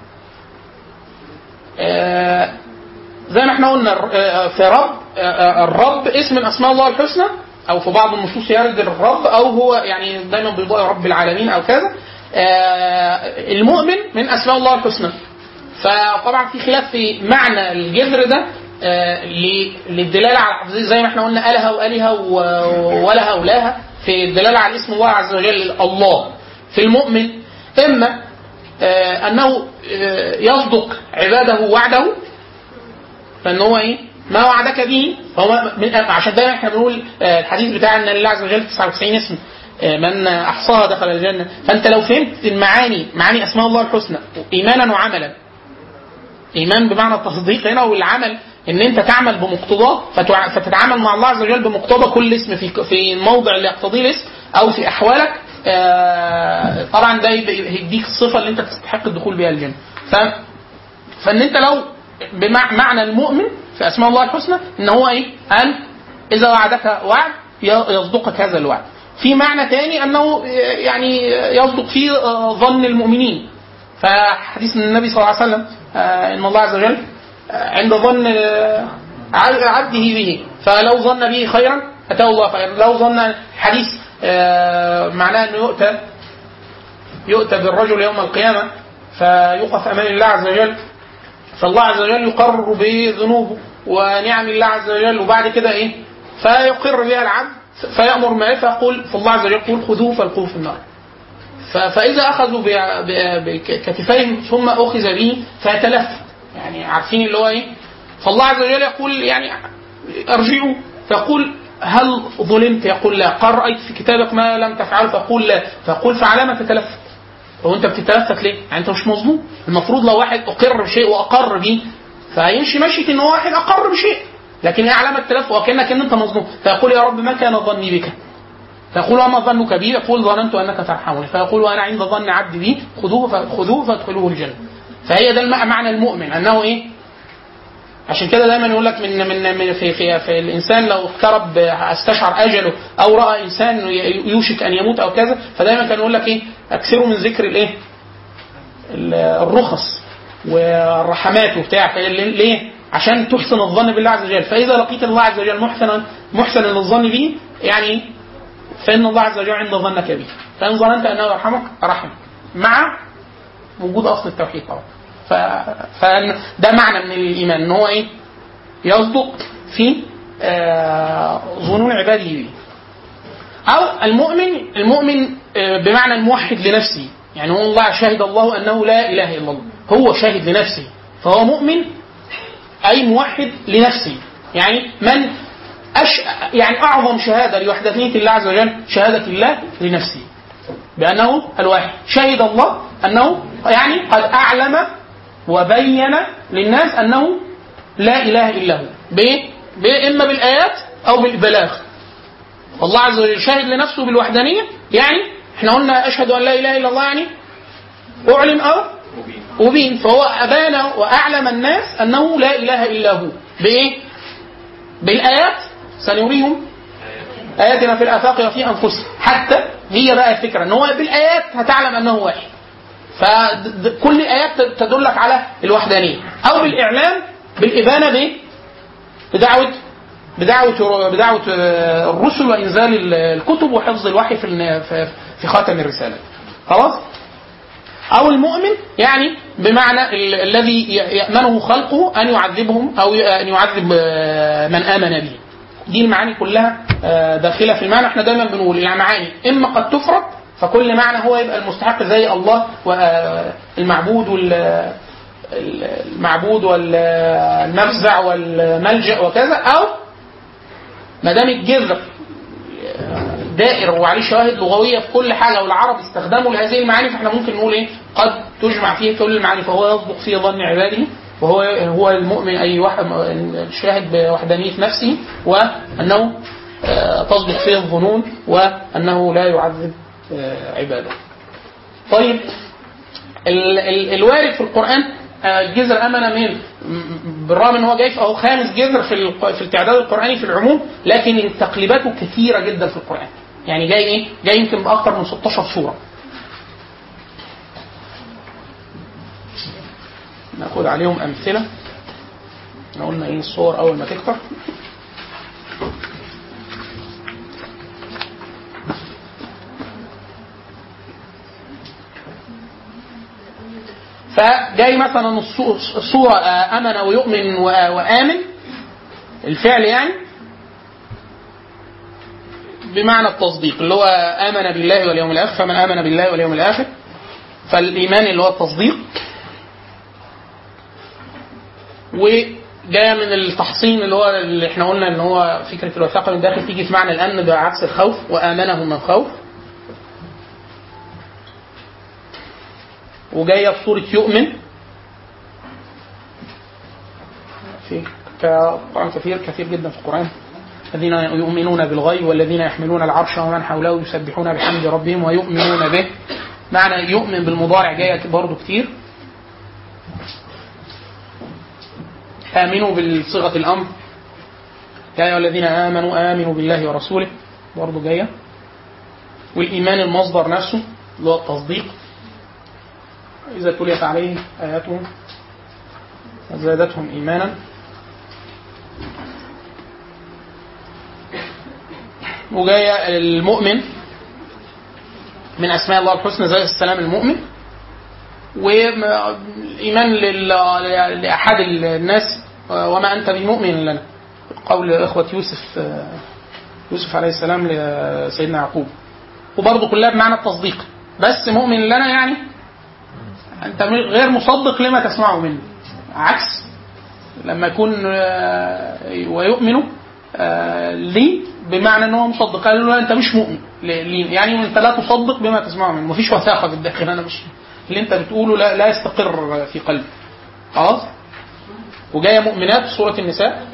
آه زي ما احنا قلنا الر- آه، في رب آه، آه، الرب اسم من اسماء الله الحسنى او في بعض النصوص يرد الرب او هو يعني دايما بيبقى رب العالمين او كذا آه، المؤمن من اسماء الله الحسنى فطبعا في خلاف في معنى الجذر ده آه، ل- للدلاله على زي- زي ما احنا قلنا الها والهه و- ولها ولاها في الدلاله على اسم الله عز وجل الله في المؤمن اما آه، انه آه، يصدق عباده وعده فان هو ايه ما وعدك به فهو من عشان دايما احنا بنقول آه، الحديث بتاع ان لله عز وجل 99 اسم آه، من احصاها دخل الجنه فانت لو فهمت المعاني معاني اسماء الله الحسنى ايمانا وعملا ايمان بمعنى التصديق هنا والعمل ان انت تعمل بمقتضاه فتع- فتتعامل مع الله عز وجل بمقتضى كل اسم في في الموضع اللي يقتضيه الاسم او في احوالك آه، طبعا ده يبقى- يديك الصفه اللي انت تستحق الدخول بها الجنه ف فان انت لو بمعنى المؤمن في اسماء الله الحسنى ان هو ايه؟ ان اذا وعدك وعد ي- يصدقك هذا الوعد. في معنى ثاني انه يعني يصدق فيه آه، ظن المؤمنين. فحديث النبي صلى الله عليه وسلم آه، ان الله عز وجل آه، عند ظن آه، عبده به فلو ظن به خيرا اتاه الله خيرا لو ظن حديث آه، معناه انه يؤتى يؤتى بالرجل يوم القيامه فيوقف امام الله عز وجل فالله عز وجل يقرر بذنوبه ونعم الله عز وجل وبعد كده ايه فيقر بها العبد فيأمر ما فيقول فالله عز وجل يقول خذوه فالقوه في النار ف- فإذا أخذوا ب- ب- بكتفيهم ثم أخذ به فيتلفت يعني عارفين اللي هو ايه فالله عز وجل يقول يعني ارجعوا فيقول هل ظلمت يقول لا قال رأيت في كتابك ما لم تفعل فقول لا فقول فعلى ما تتلفت هو انت بتتلفت ليه؟ يعني انت مش مظلوم المفروض لو واحد اقر بشيء واقر به فهيمشي مشية ان هو واحد اقر بشيء لكن ايه علامه التلفت وكانك ان انت مظلوم فيقول يا رب ما كان ظني بك فيقول وما ظنك بي يقول ظننت انك ترحمني فيقول وانا عند ظن عبدي بي خذوه فخذوه فادخلوه الجنه فهي ده الم- معنى المؤمن انه ايه عشان كده دايما يقول لك من من من في في, في الانسان لو اقترب استشعر اجله او راى انسان ي- يوشك ان يموت او كذا فدايما كان يقول لك ايه اكثروا من ذكر الايه ال- الرخص والرحمات وبتاع فال- ليه؟ عشان تحسن الظن بالله عز وجل فاذا لقيت الله عز وجل محسنا محسنا للظن به يعني فان الله عز وجل عند ظنك به فان ظننت انه يرحمك رحمك مع وجود اصل التوحيد طبعا ف... فده معنى من الايمان ان هو ايه يصدق في آه، ظنون عباده به او المؤمن المؤمن آه، بمعنى الموحد لنفسه يعني هو الله شهد الله انه لا اله الا الله هو شاهد لنفسه فهو مؤمن اي موحد لنفسه يعني من أش... يعني اعظم شهاده لوحدانيه الله عز وجل شهاده الله لنفسه بانه الواحد شهد الله انه يعني قد اعلم وبين للناس انه لا اله الا هو بايه؟ بإيه؟ اما بالايات او بالبلاغ والله عز وجل شاهد لنفسه بالوحدانيه يعني احنا قلنا اشهد ان لا اله الا الله يعني اعلم او أبين فهو أبان وأعلم الناس أنه لا إله إلا هو بإيه؟ بالآيات سنريهم آياتنا في الآفاق وفي أنفسهم حتى هي بقى الفكرة أن هو بالآيات هتعلم أنه واحد فكل الآيات تدلك على الوحدانية أو بالإعلام بالإبانة بإيه؟ بدعوة بدعوة بدعوة الرسل وإنزال الكتب وحفظ الوحي في في- في خاتم الرسالة خلاص؟ أو المؤمن يعني بمعنى ال- الذي ي- يأمنه خلقه أن يعذبهم أو ي- أن يعذب آه، من آمن به. دي المعاني كلها آه، داخلة في المعنى احنا دايما بنقول المعاني إما قد تفرد فكل معنى هو يبقى المستحق زي الله والمعبود وال المعبود والمفزع والملجأ وكذا أو ما دام الجذر دائر وعليه شواهد لغويه في كل حاجه والعرب استخدموا لهذه المعاني فاحنا ممكن نقول ايه قد تجمع فيه كل المعاني فهو يصدق في ظن عباده وهو هو المؤمن اي واحد الشاهد بوحدانيه نفسه وانه آه، تصدق فيه الظنون وانه لا يعذب آه، عباده. طيب ال- ال- الوارد في القران آه، الجذر امن من م- بالرغم ان هو جاي في اهو خامس جذر في الق- في التعداد القراني في العموم لكن تقليباته كثيره جدا في القران يعني جاي ايه جاي يمكن باكثر من 16 سوره ناخد عليهم امثله احنا قلنا ايه الصور اول ما تكتر فجاي مثلا الصو- الصورة آه، أمن ويؤمن و- وآمن الفعل يعني بمعنى التصديق اللي هو آمن بالله واليوم الآخر فمن آمن بالله واليوم الآخر فالإيمان اللي هو التصديق وجاية من التحصين اللي هو اللي احنا قلنا ان هو فكرة الوثاقة من داخل تيجي في معنى الأمن بعكس الخوف وآمنهم من خوف وجايه في سوره يؤمن في ك- طبعا كثير كثير جدا في القران الذين يؤمنون بالغيب والذين يحملون العرش ومن حوله يسبحون بحمد ربهم ويؤمنون به معنى يؤمن بالمضارع جايه برضه كتير آمنوا بصيغة الأمر يا أيها الذين آمنوا آمنوا بالله ورسوله برضه جاية والإيمان المصدر نفسه اللي هو التصديق إذا تليت عليهم آياته زادتهم إيمانا وجاية المؤمن من أسماء الله الحسنى زي السلام المؤمن وإيمان لل- لأحد الناس وما أنت بمؤمن لنا قول إخوة يوسف يوسف عليه السلام لسيدنا يعقوب وبرضه كلها بمعنى التصديق بس مؤمن لنا يعني انت غير مصدق لما تسمعه منه عكس لما يكون آه، ويؤمن آه، لي بمعنى ان هو مصدق قال له لا انت مش مؤمن ل- لي يعني انت لا تصدق بما تسمعه منه مفيش وثاقه في الداخل انا مش اللي انت بتقوله لا, لا يستقر في قلبي خلاص وجايه مؤمنات في سوره النساء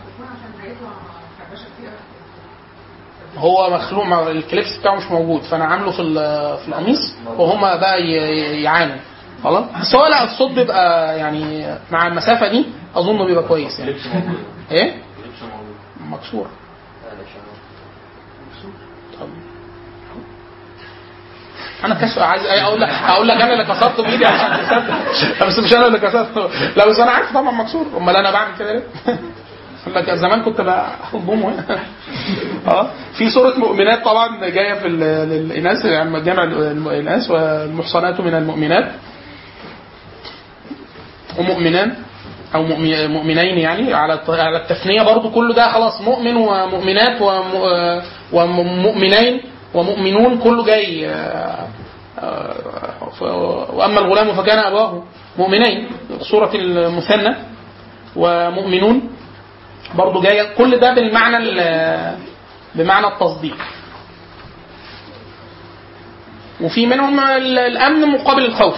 هو مخلوق مع الكليبس بتاعه مش موجود فانا عامله في ال- في القميص وهم بقى ي- ي- يعانوا خلاص بس هو لا الصوت بيبقى يعني مع المسافه دي اظن بيبقى كويس يعني ايه مكسور طب. انا كسر عايز اقول لك اقول لك انا اللي كسرته بايدي عشان تصدق بس مش انا اللي كسرته لا بس انا عارف طبعا مكسور امال انا بعمل كده ليه؟ يقول لك زمان كنت بضمه اه في سوره مؤمنات طبعا جايه في ال- للاناث يعني جمع الاناث والمحصنات من المؤمنات ومؤمنان او مؤمن- مؤمنين يعني على الت- على التثنيه برضو كله ده خلاص مؤمن ومؤمنات وم- ومؤمنين ومؤمنون كله جاي آه، آه، ف- واما الغلام فكان ابواه مؤمنين سوره المثنى ومؤمنون برضو جايه كل ده بالمعنى ال- بمعنى التصديق وفي منهم ال- الامن مقابل الخوف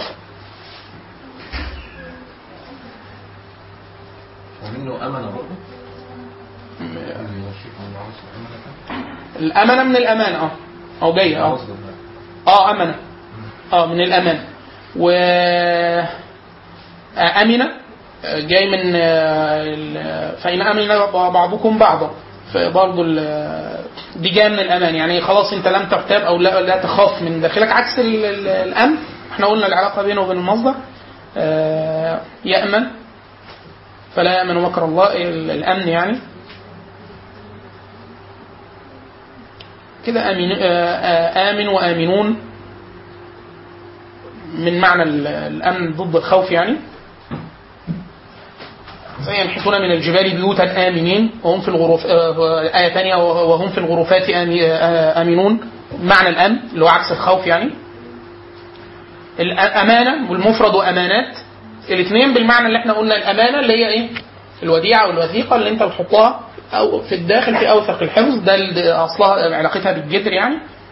ومنه أمن برضه الامانه من الامانه اه او جايه اه اه امنه اه من الامان و آه، امن آه، جاي من آه، ال- فان امن بعضكم بعضا فبرضه ال- دي جايه من الامان يعني خلاص انت لم ترتاب او لا, لا تخاف من داخلك عكس ال- ال- الامن احنا قلنا العلاقه بينه وبين المصدر آه، يامن فلا يامن مكر الله ال- الامن يعني كده آمن, آه، آه، آمن وآمنون من معنى ال- الأمن ضد الخوف يعني زي ينحتون من الجبال بيوتا آمنين وهم في الغرف آه، آية ثانية وهم في الغرفات آمي- آه، آمنون معنى الأمن اللي هو عكس الخوف يعني الأمانة والمفرد وأمانات الاثنين بالمعنى اللي احنا قلنا الأمانة اللي هي إيه؟ الوديعة والوثيقة اللي أنت بتحطها أو في الداخل في أوثق الحفظ ده اللي أصلها علاقتها بالجدر يعني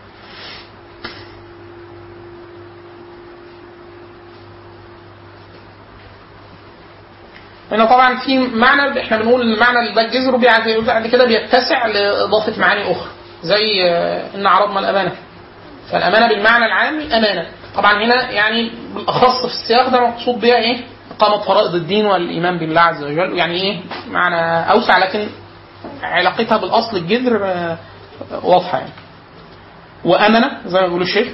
هنا طبعا في معنى احنا بنقول ان المعنى اللي ده الجذر بيع- بعد كده بيتسع لاضافه معاني اخرى زي آه، ان عرضنا الامانه فالامانه بالمعنى العام امانه طبعا هنا يعني بالاخص في السياق ده مقصود بها ايه؟ اقامه فرائض الدين والايمان بالله عز وجل يعني ايه؟ معنى اوسع لكن علاقتها بالاصل الجذر آه، واضحه يعني وامنه زي ما بيقول الشيخ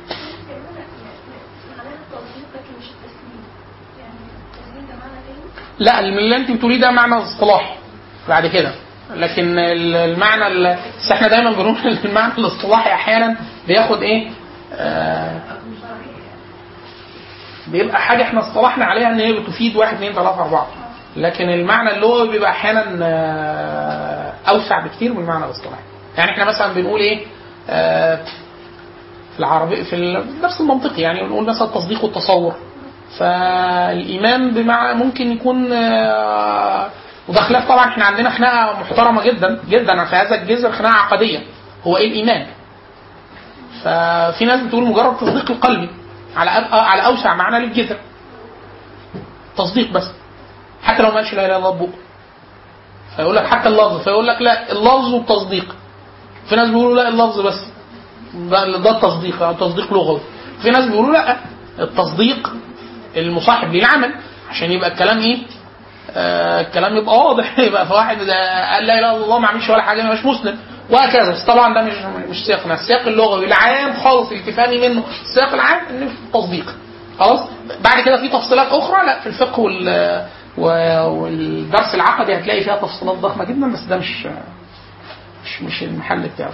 معناها التوظيف لكن مش التسليم يعني التسليم ده معنى تاني لا اللي انت بتقوليه ده معنى اصطلاحي بعد كده لكن ال- المعنى ال- بس احنا دايما بنقول المعنى الاصطلاحي احيانا بياخد ايه آه بيبقى حاجه احنا اصطلحنا عليها ان هي بتفيد واحد اثنين ثلاثه اربعه لكن المعنى اللي هو بيبقى احيانا آه، اوسع بكتير من المعنى الاصطلاحي يعني احنا مثلا بنقول ايه آه، في العربي في ال- نفس المنطق يعني بنقول مثلا التصديق والتصور فالايمان بمعنى ممكن يكون آه، وده خلاف طبعا احنا عندنا خناقه محترمه جدا جدا في هذا الجذر خناقه عقديه هو ايه الايمان؟ ففي ناس بتقول مجرد تصديق القلبي على أ- على اوسع معنى للجذر تصديق بس حتى لو ما قالش لا اله الا الله ببقه فيقول لك حتى اللفظ فيقول لك لا اللفظ والتصديق في ناس بيقولوا لا اللفظ بس ده ده التصديق او تصديق لغوي في ناس بيقولوا لا التصديق المصاحب للعمل عشان يبقى الكلام ايه آه الكلام يبقى واضح يبقى في واحد آه، قال لا اله الا الله ما عملش ولا حاجه مش مسلم وهكذا بس طبعا ده مش مش سياقنا السياق اللغوي العام خالص اللي تفهمي منه السياق العام ان في تصديق خلاص بعد كده في تفصيلات اخرى لا في الفقه وال و- والدرس العقدي هتلاقي فيها تفصيلات ضخمه جدا بس ده مش مش مش المحل بتاعه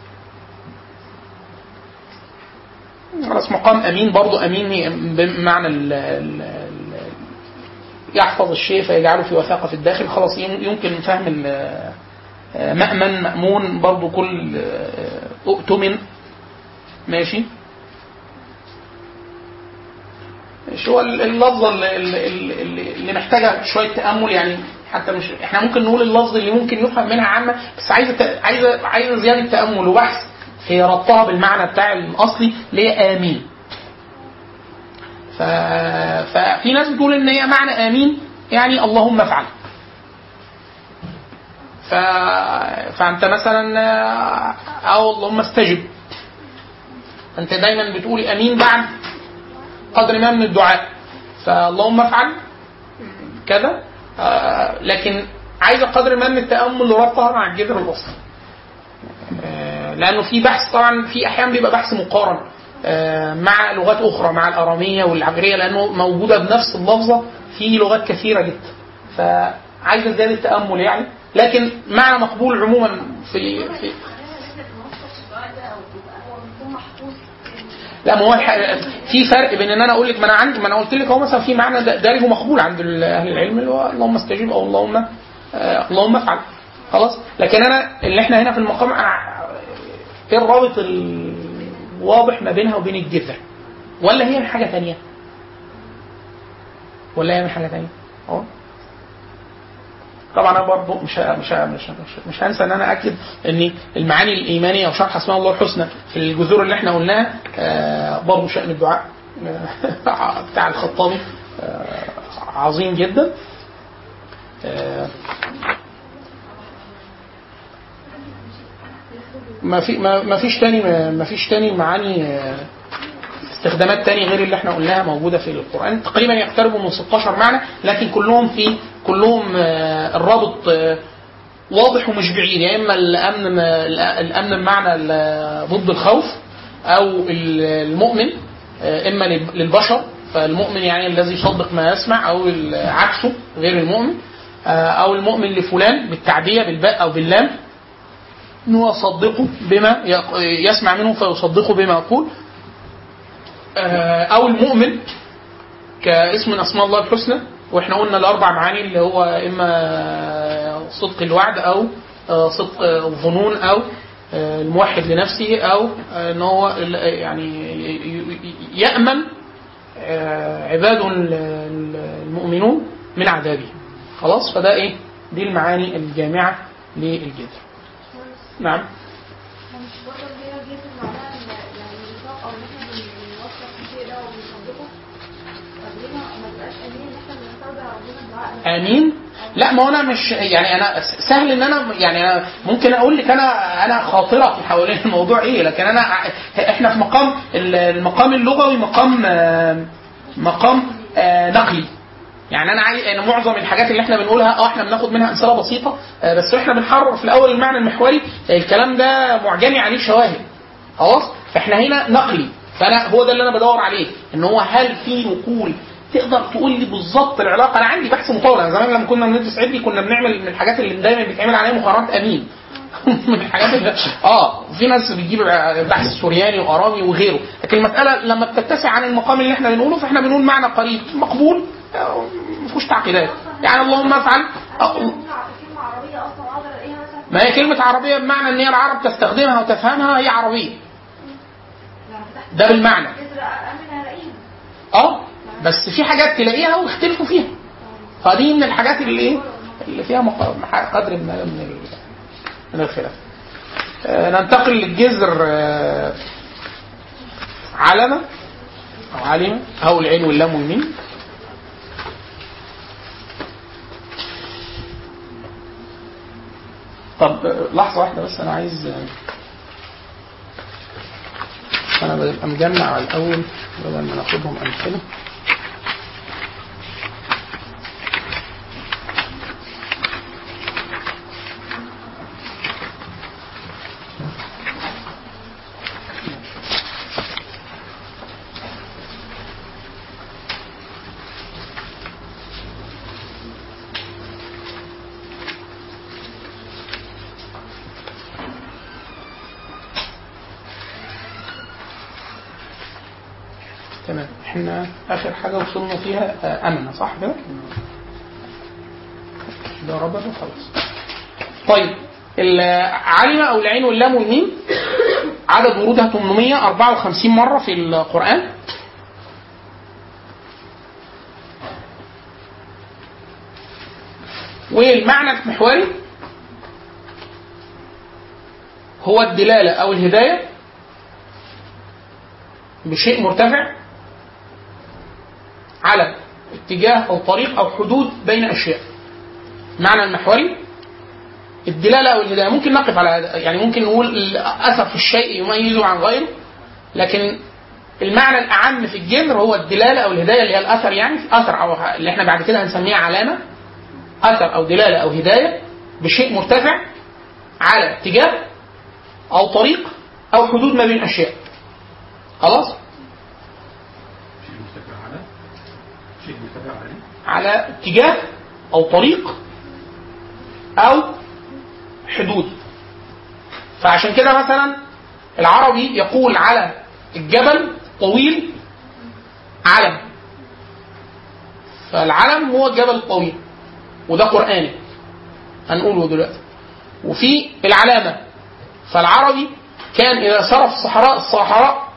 خلاص مقام امين برضو امين هي بمعنى ال ال ال يحفظ الشيء فيجعله في وثاقه في الداخل خلاص يم- يمكن فهم ال- مأمن مأمون برضو كل اؤتمن ماشي مش هو اللفظه اللي, اللي, اللي, اللي محتاجه شويه تامل يعني حتى مش احنا ممكن نقول اللفظ اللي ممكن يفهم منها عامه بس عايزه ت- عايزه عايزه زياده تامل وبحث في ربطها بالمعنى بتاع الاصلي اللي هي امين. ف... ففي ناس بتقول ان هي معنى امين يعني اللهم افعل. ف... فانت مثلا آه، او اللهم استجب. انت دايما بتقولي امين بعد قدر ما من الدعاء فاللهم افعل كذا آه لكن عايزه قدر ما من التامل وربطها مع الجذر الاصلي آه لانه في بحث طبعا في احيان بيبقى بحث مقارن آه مع لغات اخرى مع الاراميه والعبريه لانه موجوده بنفس اللفظه في لغات كثيره جدا فعايزه زياده تامل يعني لكن معنى مقبول عموما في في لا ما هو الح- في فرق بين ان انا اقول لك ما انا عندي ما انا قلت لك هو مثلا في معنى دا- دارج ومقبول عند ال- اهل العلم اللي هو اللهم استجب او اللهم آه اللهم افعل خلاص لكن انا اللي احنا هنا في المقام آه، ايه الرابط الواضح ما بينها وبين الجذر ولا هي من حاجه ثانيه ولا هي من حاجه ثانيه اه طبعا انا برضه مش ه- مش ه- مش ه- مش, مش هنسى ان انا اكد ان المعاني الايمانيه وشرح اسماء الله الحسنى في الجذور اللي احنا قلناها آه، برضه شان الدعاء آه، بتاع الخطابي آه، عظيم جدا آه، ما في ما ما فيش تاني ما فيش تاني معاني آه، استخدامات تانية غير اللي احنا قلناها موجودة في القرآن تقريبا يقتربوا من 16 معنى لكن كلهم في كلهم آه، الرابط آه، واضح ومش بعيد يا اما الامن الامن بمعنى ال- ضد الخوف او ال- المؤمن آه، اما لل- للبشر فالمؤمن يعني الذي يصدق ما يسمع او ال- عكسه غير المؤمن آه، او المؤمن لفلان بالتعديه بالباء او باللام انه يصدقه بما يق- يسمع منه فيصدقه بما يقول آه، او المؤمن كاسم من اسماء الله الحسنى واحنا قلنا الاربع معاني اللي هو اما صدق الوعد او آه، صدق آه، الظنون او آه، الموحد لنفسه او آه، ان هو ال- يعني ي- ي- يامن آه، عباده ال- ال- المؤمنون من عذابه خلاص فده ايه دي المعاني الجامعه للجذر نعم مش برضه اللي هي جيت معناها ان يعني النفاق او ان احنا بنوصل الشيء ده وبنصدقه طب ليه ما ما تبقاش امين ان احنا بنستودع ربنا الدعاء امين لا ما هو انا مش يعني انا س- سهل ان انا يعني أنا ممكن اقول لك انا انا خاطره في حوالين الموضوع ايه لكن انا ع- احنا في مقام ال- المقام اللغوي مقام آه، مقام آه، نقلي يعني انا عايز انا معظم الحاجات اللي احنا بنقولها اه احنا بناخد منها امثله بسيطه آه، بس احنا بنحرر في الاول المعنى المحوري آه، الكلام ده معجمي عليه شواهد خلاص فاحنا هنا نقلي فانا هو ده اللي انا بدور عليه ان هو هل في نقول تقدر تقول لي بالظبط العلاقه انا عندي بحث مطول انا زمان لما كنا بندرس علمي كنا بنعمل من الحاجات اللي دايما بيتعمل عليها مقارنات امين من الحاجات اللي اه في ناس بتجيب بحث سورياني وارامي وغيره لكن المساله لما بتتسع عن المقام اللي احنا بنقوله فاحنا بنقول معنى قريب مقبول آه، ما فيهوش تعقيدات يعني اللهم افعل آه، كلمة عربية أصلا أقدر ألاقيها مثلا ما هي كلمة عربية بمعنى إن هي العرب تستخدمها وتفهمها هي عربية. لو فتحت ده بالمعنى. جذر أمن هلاقيها اه بس في حاجات تلاقيها ويختلفوا فيها. فدي من الحاجات اللي ايه؟ اللي فيها مق- قدر من من ال- من الخلاف. آه، ننتقل للجذر آه، علمة أو علمة أو العين واللام والميم. طب آه، لحظة واحدة بس أنا عايز آه، أنا ببقى مجمع على الأول بدل ما ناخدهم أمثلة. تمام احنا اخر حاجه وصلنا فيها آه، امنه صح كده؟ ده ربط وخلاص. طيب العلم او العين واللام والميم عدد ورودها 854 مره في القران والمعنى المحوري هو الدلالة أو الهداية بشيء مرتفع على اتجاه أو طريق أو حدود بين أشياء معنى المحوري الدلالة أو الهداية ممكن نقف على هذا يعني ممكن نقول الأثر في الشيء يميزه عن غيره لكن المعنى الأعم في الجذر هو الدلالة أو الهداية اللي هي الأثر يعني أثر أو اللي احنا بعد كده هنسميها علامة أثر أو دلالة أو هداية بشيء مرتفع على اتجاه أو طريق أو حدود ما بين أشياء خلاص شيء مرتفع على شيء مرتفع عليه على اتجاه أو طريق أو حدود فعشان كده مثلا العربي يقول على الجبل طويل علم فالعلم هو الجبل الطويل وده قرآني هنقوله دلوقتي وفي العلامة فالعربي كان إذا سار في الصحراء الصحراء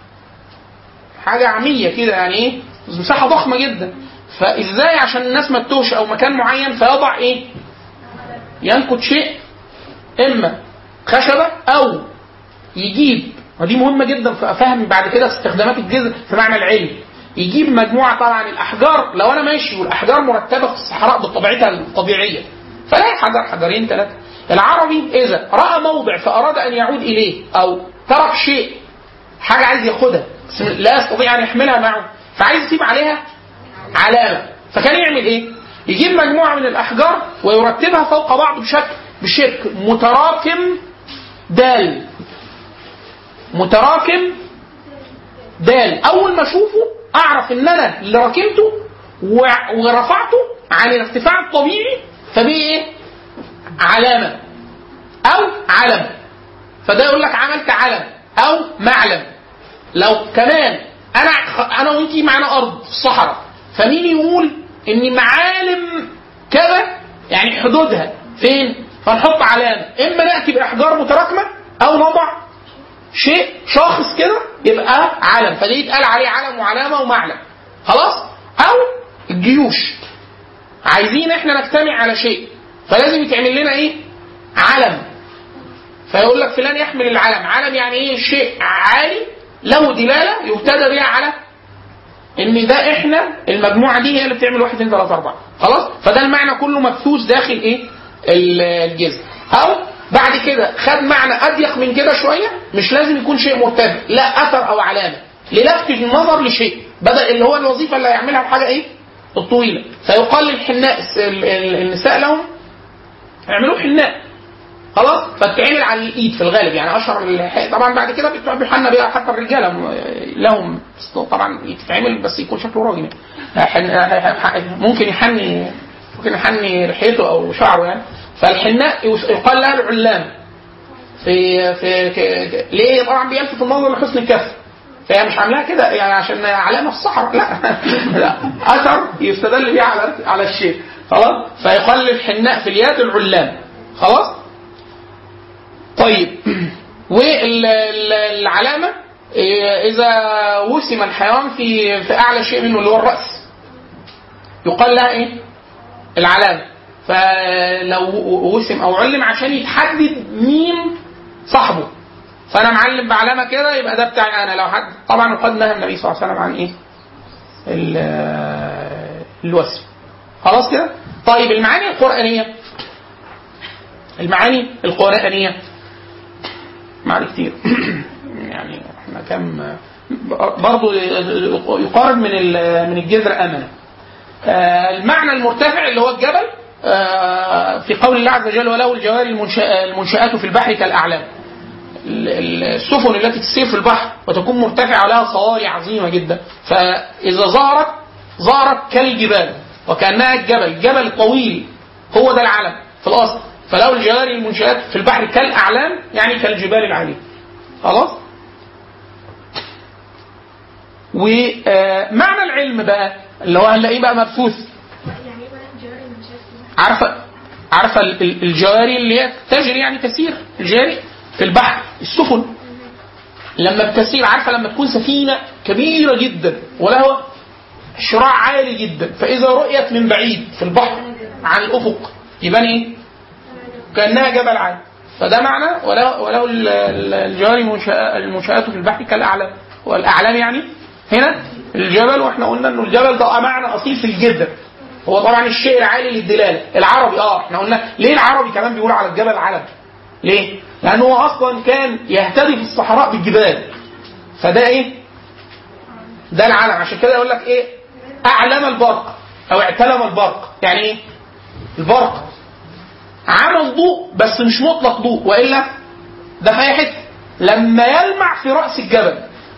حاجة عامية كده يعني إيه مساحة ضخمة جدا فإزاي عشان الناس ما تتوهش أو مكان معين فيضع إيه ينقد شيء إما خشبة أو يجيب ودي مهمة جدا في أفهم بعد كده استخدامات الجذر في معنى العلم يجيب مجموعة طبعا الأحجار لو أنا ماشي والأحجار مرتبة في الصحراء بطبيعتها الطبيعية فلا حجر حجرين ثلاثة العربي إذا رأى موضع فأراد أن يعود إليه أو ترك شيء حاجة عايز ياخدها بس لا يستطيع أن يحملها معه فعايز يسيب عليها علامة فكان يعمل إيه؟ يجيب مجموعة من الأحجار ويرتبها فوق بعض بشكل بشكل متراكم دال متراكم دال اول ما اشوفه اعرف ان انا اللي راكمته وع- ورفعته عن الارتفاع الطبيعي فبيه ايه علامه او علم فده يقول لك عملت علم او معلم لو كمان انا انا وانتي معانا ارض في الصحراء فمين يقول ان معالم كذا يعني حدودها فين فنحط علامه اما ناتي باحجار متراكمه او نضع شيء شاخص كده يبقى علم فده يتقال عليه علم وعلامه ومعلم خلاص او الجيوش عايزين احنا نجتمع على شيء فلازم يتعمل لنا ايه علم فيقول لك فلان يحمل العلم علم يعني ايه شيء عالي له دلاله يهتدى بها على ان ده احنا المجموعه دي هي اللي بتعمل واحد اثنين ثلاثه اربعه خلاص فده المعنى كله مبثوث داخل ايه ال- الجذر او بعد كده خد معنى اضيق من كده شويه مش لازم يكون شيء مرتبط لا اثر او علامه للفت النظر لشيء بدل اللي هو الوظيفه اللي هيعملها الحاجه ايه الطويله فيقال للحناء الس- ال- ال- النساء لهم يعملوا حناء خلاص فبتعمل على الايد في الغالب يعني اشهر الح- طبعا بعد كده بتوع بيحنى بيها حتى الرجاله م- لهم طبعا يتعمل بس يكون شكله راجل يعني حن- ح- ممكن يحني ممكن يحني لحيته او شعره يعني فالحناء يس- يقال لها العلام في في ك- ليه طبعا بيلفت النظر لحسن الكف فهي مش عاملاها كده يعني عشان علامه في الصحراء لا لا اثر يستدل بيه على على الشيء خلاص فيقال للحناء في اليد العلام خلاص طيب والعلامة إذا وسم الحيوان في في أعلى شيء منه اللي هو الرأس يقال لها إيه؟ العلامة فلو وسم أو علم عشان يتحدد مين صاحبه فأنا معلم بعلامة كده يبقى ده بتاعي أنا لو حد طبعا وقد نهى النبي صلى الله عليه وسلم عن إيه؟ ال- الوسم خلاص كده؟ طيب المعاني القرآنية المعاني القرآنية معاني كتير يعني احنا كم برضه يقارب من ال- من الجذر امنه آه، المعنى المرتفع اللي هو الجبل آه، في قول الله عز وجل وله الجوار المنشأ- المنشآت في البحر كالأعلام ال- ال- السفن التي تسير في البحر وتكون مرتفعة ولها صواري عظيمة جدا فإذا ظهرت ظهرت كالجبال وكأنها الجبل الجبل الطويل هو ده العلم في الأصل فله الجوار المنشآت في البحر كالأعلام يعني كالجبال العالية خلاص ومعنى العلم بقى اللي هو هنلاقيه بقى مبثوث يعني ايه بقى الجواري اللي مش عارف عارفه عارفه ال- ال- الجواري اللي هي تجري يعني تسير الجاري في البحر السفن لما بتسير عارفه لما تكون سفينه كبيره جدا ولها شراع عالي جدا فاذا رؤيت من بعيد في البحر عن الافق يبان ايه؟ كانها جبل عالي فده معنى ولو ولو ال- ال- الجوار المنشآ- المنشآت في البحر كالاعلام والاعلام يعني هنا الجبل واحنا قلنا انه الجبل ده معنى اصيل في الجدر هو طبعا الشيء العالي للدلاله العربي اه احنا قلنا ليه العربي كمان بيقول على الجبل علم ليه؟ لانه هو اصلا كان يهتدي في الصحراء بالجبال فده ايه؟ ده العلم عشان كده يقول لك ايه؟ اعلم البرق او اعتلم البرق يعني ايه؟ البرق عمل ضوء بس مش مطلق ضوء والا ده في اي حته لما يلمع في راس الجبل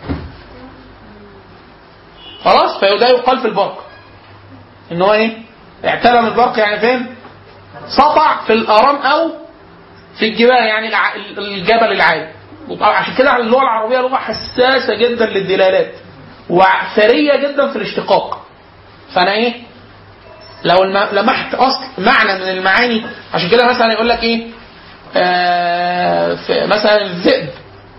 خلاص فده يقال في البرق ان هو ايه؟ اعتلم البرق يعني فين؟ سطع في الارام او في الجبال يعني الع- الجبل العالي وطبعا عشان كده اللغه العربيه لغه حساسه جدا للدلالات وثريه جدا في الاشتقاق فانا ايه لو الم- لمحت اصل معنى من المعاني عشان كده مثلا يقول لك ايه آه في مثلا الذئب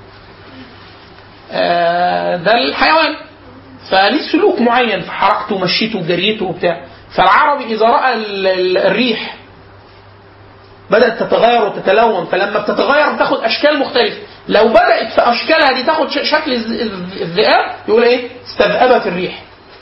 آه ده الحيوان فليه سلوك معين في حركته ومشيته وجريته وبتاع فالعربي اذا راى ال- ال- الريح بدات تتغير وتتلون فلما بتتغير بتاخد اشكال مختلفه لو بدات في اشكالها دي تاخد ش- شكل الز- الز- الذئاب يقول ايه استذئبت الريح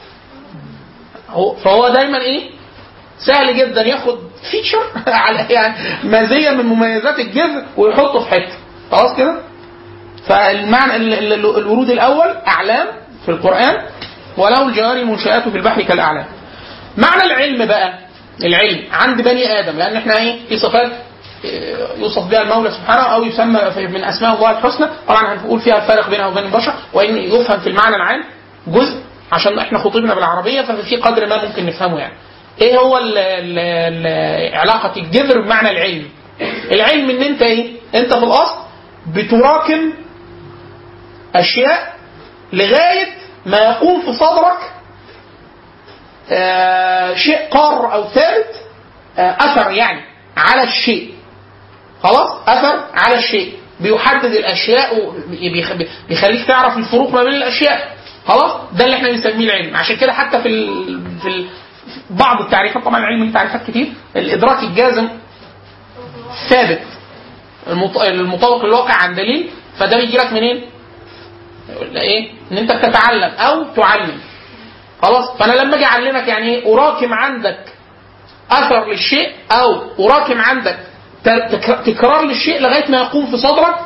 هو فهو دايما ايه سهل جدا ياخد فيتشر على يعني مزيه من مميزات الجذر ويحطه في حته خلاص كده فالمعنى ال- ال- ال- الورود الاول اعلام في القران ولو الجواري المنشآت في البحر كالاعلام معنى العلم بقى العلم عند بني ادم لان احنا ايه في صفات إيه، يوصف بها المولى سبحانه او يسمى في- من اسماء الله الحسنى طبعا هنقول فيها الفرق بينها وبين البشر وان يفهم في المعنى العام جزء عشان احنا خطبنا بالعربيه ففي قدر ما ممكن نفهمه يعني ايه هو ال ال ال علاقه الجذر بمعنى العلم العلم ان انت ايه انت في الاصل بتراكم اشياء لغايه ما يقوم في صدرك آه، شيء قار او ثابت آه، اثر يعني على الشيء خلاص اثر على الشيء بيحدد الاشياء وبيخليك تعرف الفروق ما بين الاشياء خلاص ده اللي احنا بنسميه العلم عشان كده حتى في ال... في ال... بعض التعريفات طبعا العلم ليه تعريفات كتير الادراك الجازم ثابت المط... المطابق للواقع عن دليل فده بيجي لك منين؟ يقول ايه؟ ان انت بتتعلم او تعلم خلاص فانا لما اجي اعلمك يعني ايه اراكم عندك اثر للشيء او اراكم عندك ت- تك- تكرار للشيء لغايه ما يقوم في صدرك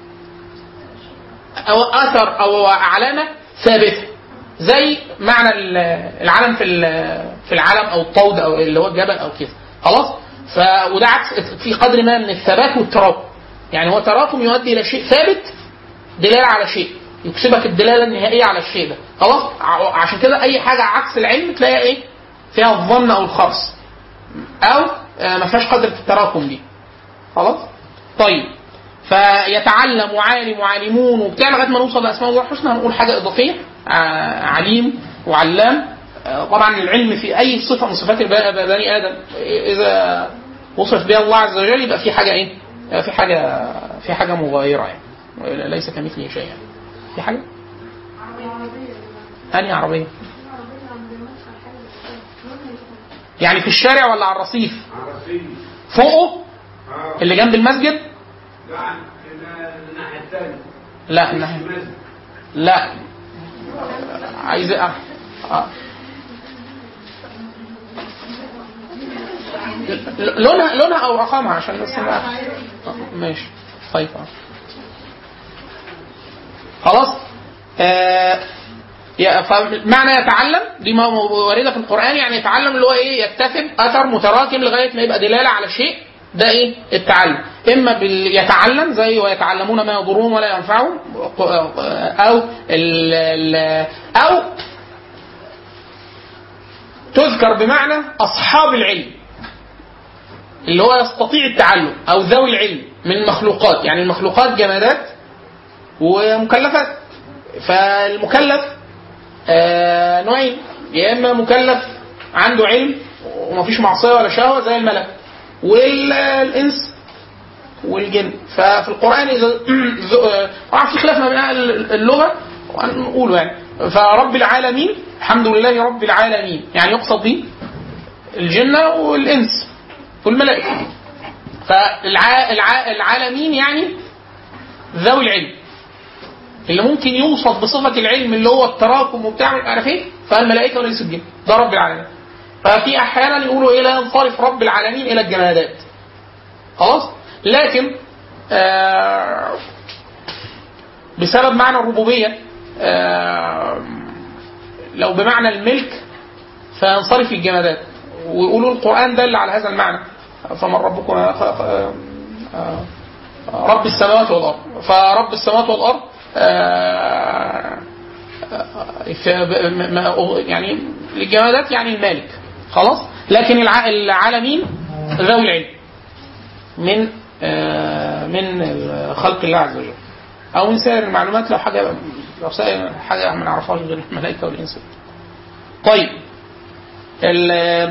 او اثر او علامه ثابته زي معنى ال- العلم في ال- في العلم او الطود او اللي هو الجبل او كده خلاص ف وده عكس في قدر ما من الثبات والتراكم يعني هو تراكم يؤدي الى شيء ثابت دلاله على شيء يكسبك الدلاله النهائيه على الشيء ده خلاص ع- عشان كده اي حاجه عكس العلم تلاقيها ايه فيها الظن او الخرص او آه، ما فيهاش قدر التراكم دي خلاص طيب فيتعلم وعالم وعالمون وبتاع لغايه ما نوصل لاسماء الله الحسنى هنقول حاجه اضافيه ع- عليم وعلام آه، طبعا العلم في اي صفه من صفات الب- بني ادم اذا وصف بها الله عز وجل يبقى في حاجه ايه؟ يبقى في حاجه في حاجه مغايره يعني ليس كمثله شيء يعني. في حاجه؟ انهي عربيه؟ يعني في الشارع ولا على الرصيف؟ فوقه اللي جنب المسجد؟ لا الناحية لا عايز أه. آه. ل- لونها لونها او رقمها عشان بس ما آه، ماشي طيب آه. خلاص آه يا- فمعنى يتعلم دي ما وارده في القران يعني يتعلم اللي هو ايه يكتسب اثر متراكم لغايه ما يبقى دلاله على شيء ده ايه التعلم اما بال... يتعلم زي ويتعلمون ما يضرهم ولا ينفعهم او ال... ال... او تذكر بمعنى اصحاب العلم اللي هو يستطيع التعلم او ذوي العلم من المخلوقات يعني المخلوقات جمادات ومكلفات فالمكلف آه نوعين يا اما مكلف عنده علم ومفيش معصيه ولا شهوه زي الملك والانس والجن ففي القران اذا طبعا في خلاف ما بين أهل اللغه ونقوله يعني فرب العالمين الحمد لله رب العالمين يعني يقصد به الجن والانس والملائكه فالعالمين يعني ذوي العلم اللي ممكن يوصف بصفه العلم اللي هو التراكم وبتاع مش عارف ايه فالملائكه وليس الجن ده رب العالمين ففي احيانا يقولوا ايه لا ينصرف رب العالمين الى الجمادات خلاص لكن آه بسبب معنى الربوبيه آه لو بمعنى الملك فينصرف الجمادات ويقولوا القرآن دل على هذا المعنى فمن ربكم آه، آه، رب السماوات والأرض فرب السماوات والأرض آه، آه، في- م- م- يعني الجمادات يعني المالك خلاص لكن الع- العالمين ذوي العلم من آه، من خلق الله عز وجل او من سائر المعلومات لو حاجه لو سائر حاجه ما نعرفهاش غير الملائكه والانس طيب ال-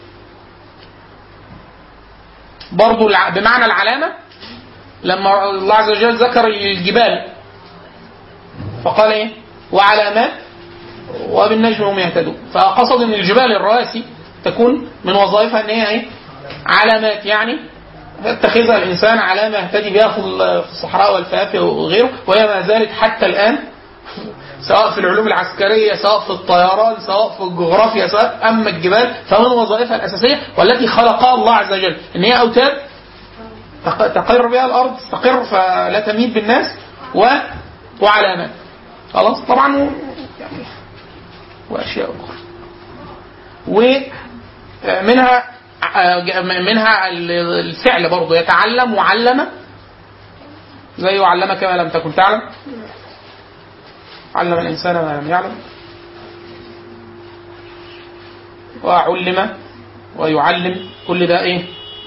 برضو الع- بمعنى العلامه لما الله عز وجل ذكر الجبال فقال ايه وعلامات وبالنجم هم يهتدون فقصد ان الجبال الرواسي تكون من وظائفها ان هي ايه علامات يعني يتخذها الانسان علامه يهتدي بها في ال- في الصحراء والفافه وغيره وهي ما زالت حتى الان سواء في العلوم العسكريه سواء في الطيران سواء في الجغرافيا سواء اما الجبال فمن وظائفها الاساسيه والتي خلقها الله عز وجل ان هي اوتاد تق- تقر بها الارض تستقر فلا تميد بالناس و وعلامات خلاص طبعا و- يعني واشياء اخرى ومنها منها الفعل برضه يتعلم وعلم زي وعلمك ما لم تكن تعلم علم الانسان ما لم يعلم وعلم ويعلم كل ده ايه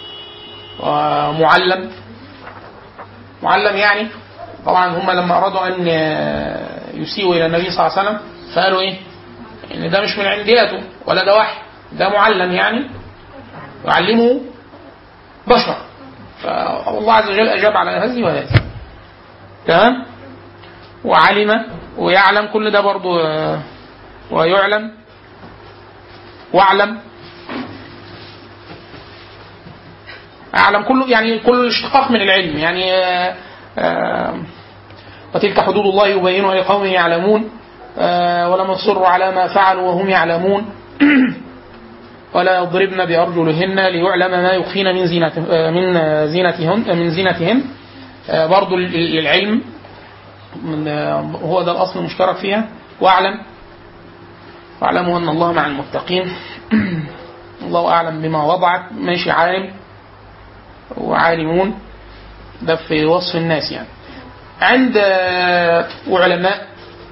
ومعلم معلم يعني طبعا هم لما ارادوا ان يسيئوا الى النبي صلى الله عليه وسلم فقالوا ايه ان ده مش من عندياته ولا ده وحي ده معلم يعني يعلمه بشر فالله عز وجل اجاب على هذه وهذه تمام وعلم ويعلم كل ده برضو آه، ويعلم واعلم اعلم كله يعني كل اشتقاق من العلم يعني آه، آه، وتلك حدود الله يبينها لقوم يعلمون آه، ولم يصروا على ما فعلوا وهم يعلمون ولا يضربن بأرجلهن ليعلم ما يخفين من زينة آه، من آه، زينتهن من زينتهن آه، برضو ال- ال- العلم من آه، هو ده الأصل المشترك فيها واعلم واعلموا أن الله مع المتقين الله أعلم بما وضعت ماشي عالم وعالمون ده في وصف الناس يعني عند آه، وعلماء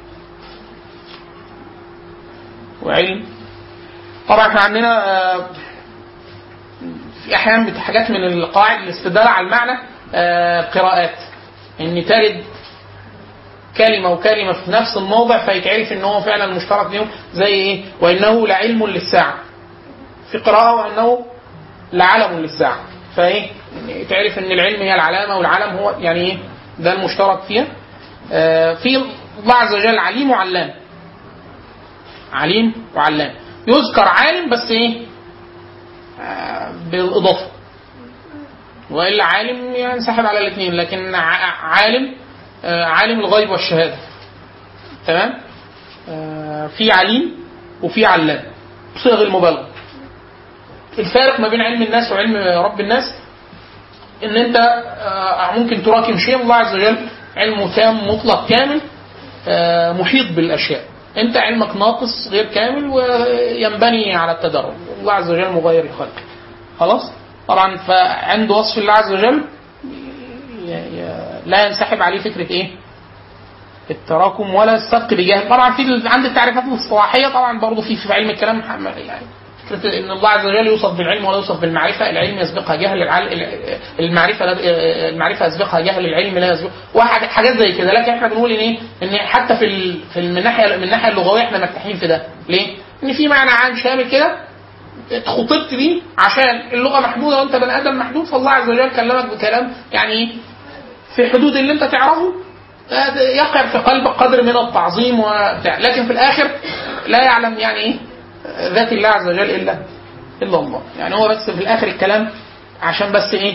وعلم طبعا احنا عندنا آه، في احيانا بت- حاجات من القواعد الاستدلال على المعنى آه، قراءات ان ترد كلمه وكلمه في نفس الموضع فيتعرف ان هو فعلا مشترك بينهم زي ايه وانه لعلم للساعه في قراءه وانه لعلم للساعه فايه تعرف ان العلم هي العلامه والعلم هو يعني ايه ده المشترك فيها آه، في الله عز وجل عليم وعلام عليم وعلام يذكر عالم بس ايه آه، بالاضافه والا عالم ينسحب على الاثنين لكن ع- عالم آه، عالم الغيب والشهاده تمام آه، في عليم وفي علام صيغ المبالغه الفارق ما بين علم الناس وعلم رب الناس ان انت آه، ممكن تراكم شيء الله عز وجل علمه تام مطلق كامل آه، محيط بالاشياء انت علمك ناقص غير كامل وينبني على التدرج الله عز وجل مغير الخلق خلاص طبعا فعند وصف الله عز وجل ي- ي- لا ينسحب عليه فكره ايه التراكم ولا السبق بجهل طبعا في ال- عند التعريفات الاصطلاحيه طبعا برضه في في علم الكلام محمد يعني فكره ان الله عز وجل يوصف بالعلم ولا يوصف بالمعرفه العلم يسبقها جهل العل... المعرفه لا... المعرفه يسبقها جهل العلم لا يسبق واحد حاجات زي كده لكن احنا بنقول ان ايه ان حتى في ال... في من الناحيه من الناحيه اللغويه احنا مرتاحين في ده ليه؟ ان في معنى عام شامل كده خطبت بيه عشان اللغه محدوده وانت بني ادم محدود فالله عز وجل كلمك بكلام يعني ايه في حدود اللي انت تعرفه آه، يقع في قلبك قدر من التعظيم وبتاع لكن في الاخر لا يعلم يعني ايه ذات الله عز وجل الا الا الله يعني هو بس في الاخر الكلام عشان بس ايه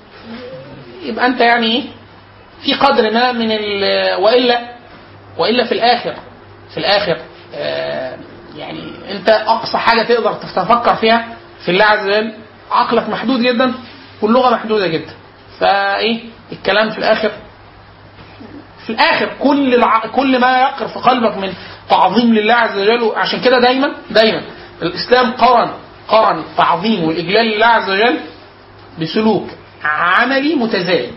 يبقى انت يعني ايه في قدر ما من ال والا والا في الاخر في الاخر آه يعني انت اقصى حاجه تقدر تتفكر فيها في الله عز وجل عقلك محدود جدا واللغه محدوده جدا فايه الكلام في الاخر في الاخر كل الع... كل ما يقر في قلبك من تعظيم لله عز وجل عشان كده دايما دايما الاسلام قرن قرن التعظيم والاجلال لله عز وجل بسلوك عملي متزايد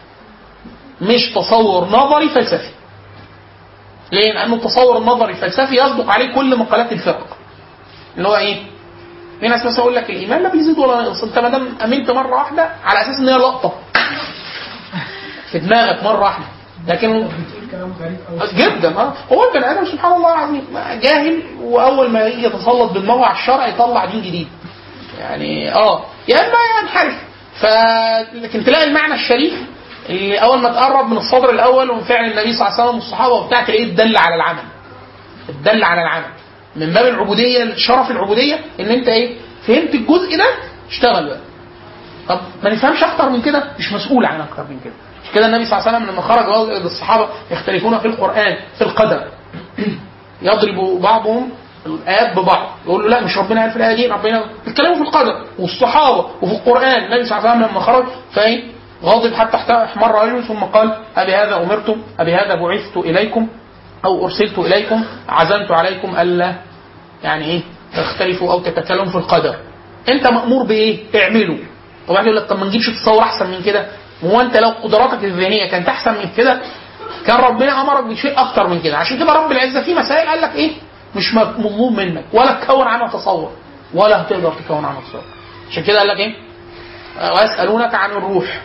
مش تصور نظري فلسفي ليه؟ لأنه التصور النظري الفلسفي يصدق عليه كل مقالات الفرق. اللي هو إيه؟ في ناس مثلا يقول لك الإيمان لا بيزيد ولا ينقص، أنت ما دام آمنت مرة واحدة على أساس إن هي لقطة. في دماغك مرة واحدة. لكن بتقول كلام غريب قوي جدا اه هو البني ادم سبحان الله العظيم جاهل واول ما يجي يتسلط بالموضوع على الشرع يطلع دين جديد. يعني اه يا اما ينحرف ف لكن تلاقي المعنى الشريف اللي اول ما تقرب من الصدر الاول ومن فعل النبي صلى الله عليه وسلم والصحابه وبتاع تلاقيه الدل على العمل. الدل على العمل. من باب العبوديه شرف العبوديه ان انت ايه؟ فهمت الجزء ده اشتغل بقى. طب ما نفهمش اكتر من كده مش مسؤول عن اكتر من كده. مش كده النبي صلى الله عليه وسلم لما خرج وجد الصحابه يختلفون في القران في القدر يضرب بعضهم الايات ببعض يقول له لا مش ربنا قال في الايه دي ربنا بيتكلموا في القدر والصحابه وفي القران النبي صلى الله عليه وسلم لما خرج فايه غاضب حتى احمر وجهه ثم قال ابي هذا امرتم ابي هذا بعثت اليكم او ارسلت اليكم عزمت عليكم الا يعني ايه تختلفوا او تتكلموا في القدر انت مامور بايه؟ اعملوا وبعدين يقول لك طب ما نجيبش تصور احسن من كده هو انت لو قدراتك الذهنيه كانت احسن من كده كان ربنا امرك بشيء اكتر من كده عشان كده رب العزه في مسائل قال لك ايه مش مطلوب منك ولا تكون عنها تصور ولا هتقدر تكون عنها تصور عشان كده قال لك ايه ويسالونك عن الروح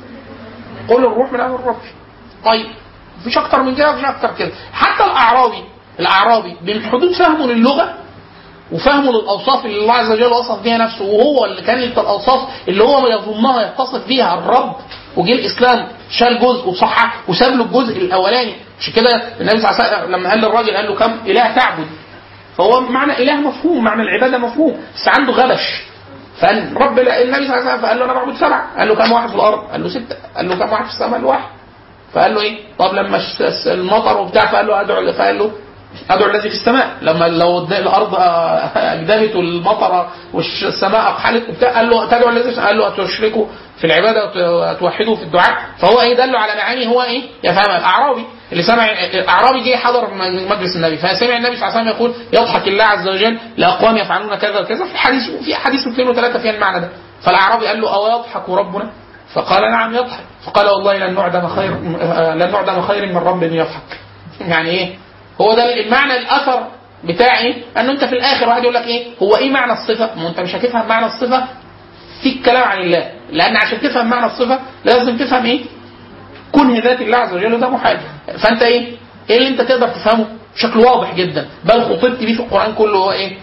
قل الروح من امر ربي طيب مفيش اكتر من كده مفيش اكتر كده حتى الاعرابي الاعرابي من حدود فهمه للغه وفهمه للاوصاف اللي الله عز وجل وصف بها نفسه وهو اللي كانت الاوصاف اللي هو يظنها يتصف بها الرب وجه الاسلام شال جزء وصحح وساب له الجزء الاولاني عشان كده النبي صلى الله عليه وسلم لما قال للراجل قال له كم اله تعبد فهو معنى اله مفهوم معنى العباده مفهوم بس عنده غبش فالرب النبي صلى الله عليه وسلم فقال له انا بعبد سبعه قال له كم واحد في الارض؟ قال له سته قال له كم واحد في السماء؟ قال له واحد فقال له ايه؟ طب لما المطر وبتاع فقال له ادعو فقال له ادعو الذي في السماء لما لو الارض اجدبت والمطر والسماء اقحلت وبتاع قال له تدعو الذي قال له اتشركوا في العباده وتوحدوا في الدعاء فهو ايه دله على معاني هو ايه يفهمها الاعرابي اللي سمع الاعرابي جه حضر مجلس النبي فسمع النبي صلى الله عليه وسلم يقول يضحك الله عز وجل لاقوام يفعلون كذا وكذا في حديث في احاديث اثنين وثلاثه فيها المعنى ده فالاعرابي قال له او يضحك ربنا فقال نعم يضحك فقال والله لن نعدم خير لن نعدم خير من رب يضحك يعني ايه هو ده المعنى الاثر بتاع ايه؟ انه انت في الاخر واحد يقول لك ايه؟ هو ايه معنى الصفه؟ ما انت مش هتفهم معنى الصفه في الكلام عن الله، لان عشان تفهم معنى الصفه لازم تفهم ايه؟ كنه ذات الله عز وجل ده محال. فانت ايه؟ ايه اللي انت تقدر تفهمه بشكل واضح جدا، بل خطبت بيه في القران كله هو ايه؟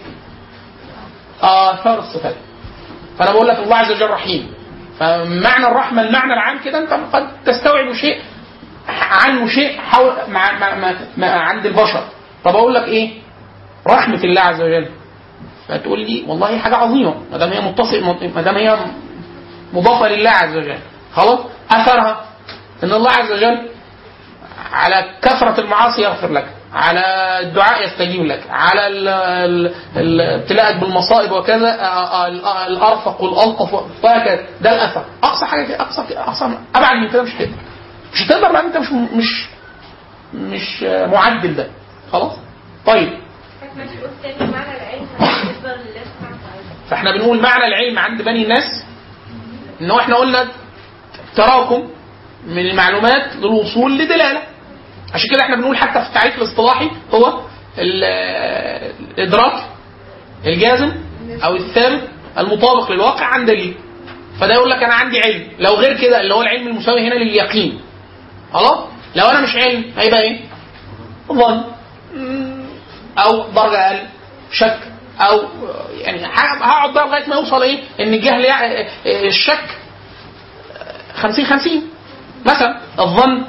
اثار الصفات. فانا بقول لك الله عز وجل رحيم. فمعنى الرحمه المعنى العام كده انت قد تستوعب شيء عنه شيء حول مع مع مع مع عند البشر طب اقول لك ايه رحمه الله عز وجل فتقول لي والله حاجه عظيمه ما دام هي متصل ما دام هي مضافه لله عز وجل خلاص اثرها ان الله عز وجل على كثره المعاصي يغفر لك على الدعاء يستجيب لك على ابتلاءك بالمصائب وكذا الارفق والالطف وهكذا ده الاثر اقصى حاجه كده اقصى اقصى ابعد من كده مش هتقدر مش هتقدر لان انت مش مش مش معدل ده خلاص طيب فاحنا بنقول معنى العلم عند بني الناس ان هو احنا قلنا تراكم من المعلومات للوصول لدلاله عشان كده احنا بنقول حتى في التعريف الاصطلاحي هو الادراك الجازم او الثابت المطابق للواقع عن دليل فده يقول لك انا عندي علم لو غير كده اللي هو العلم المساوي هنا لليقين خلاص لو انا مش علم هيبقى ايه ظن او درجه اقل شك او يعني هقعد بقى لغايه ما يوصل ايه ان الجهل يعني الشك 50 50 مثلا الظن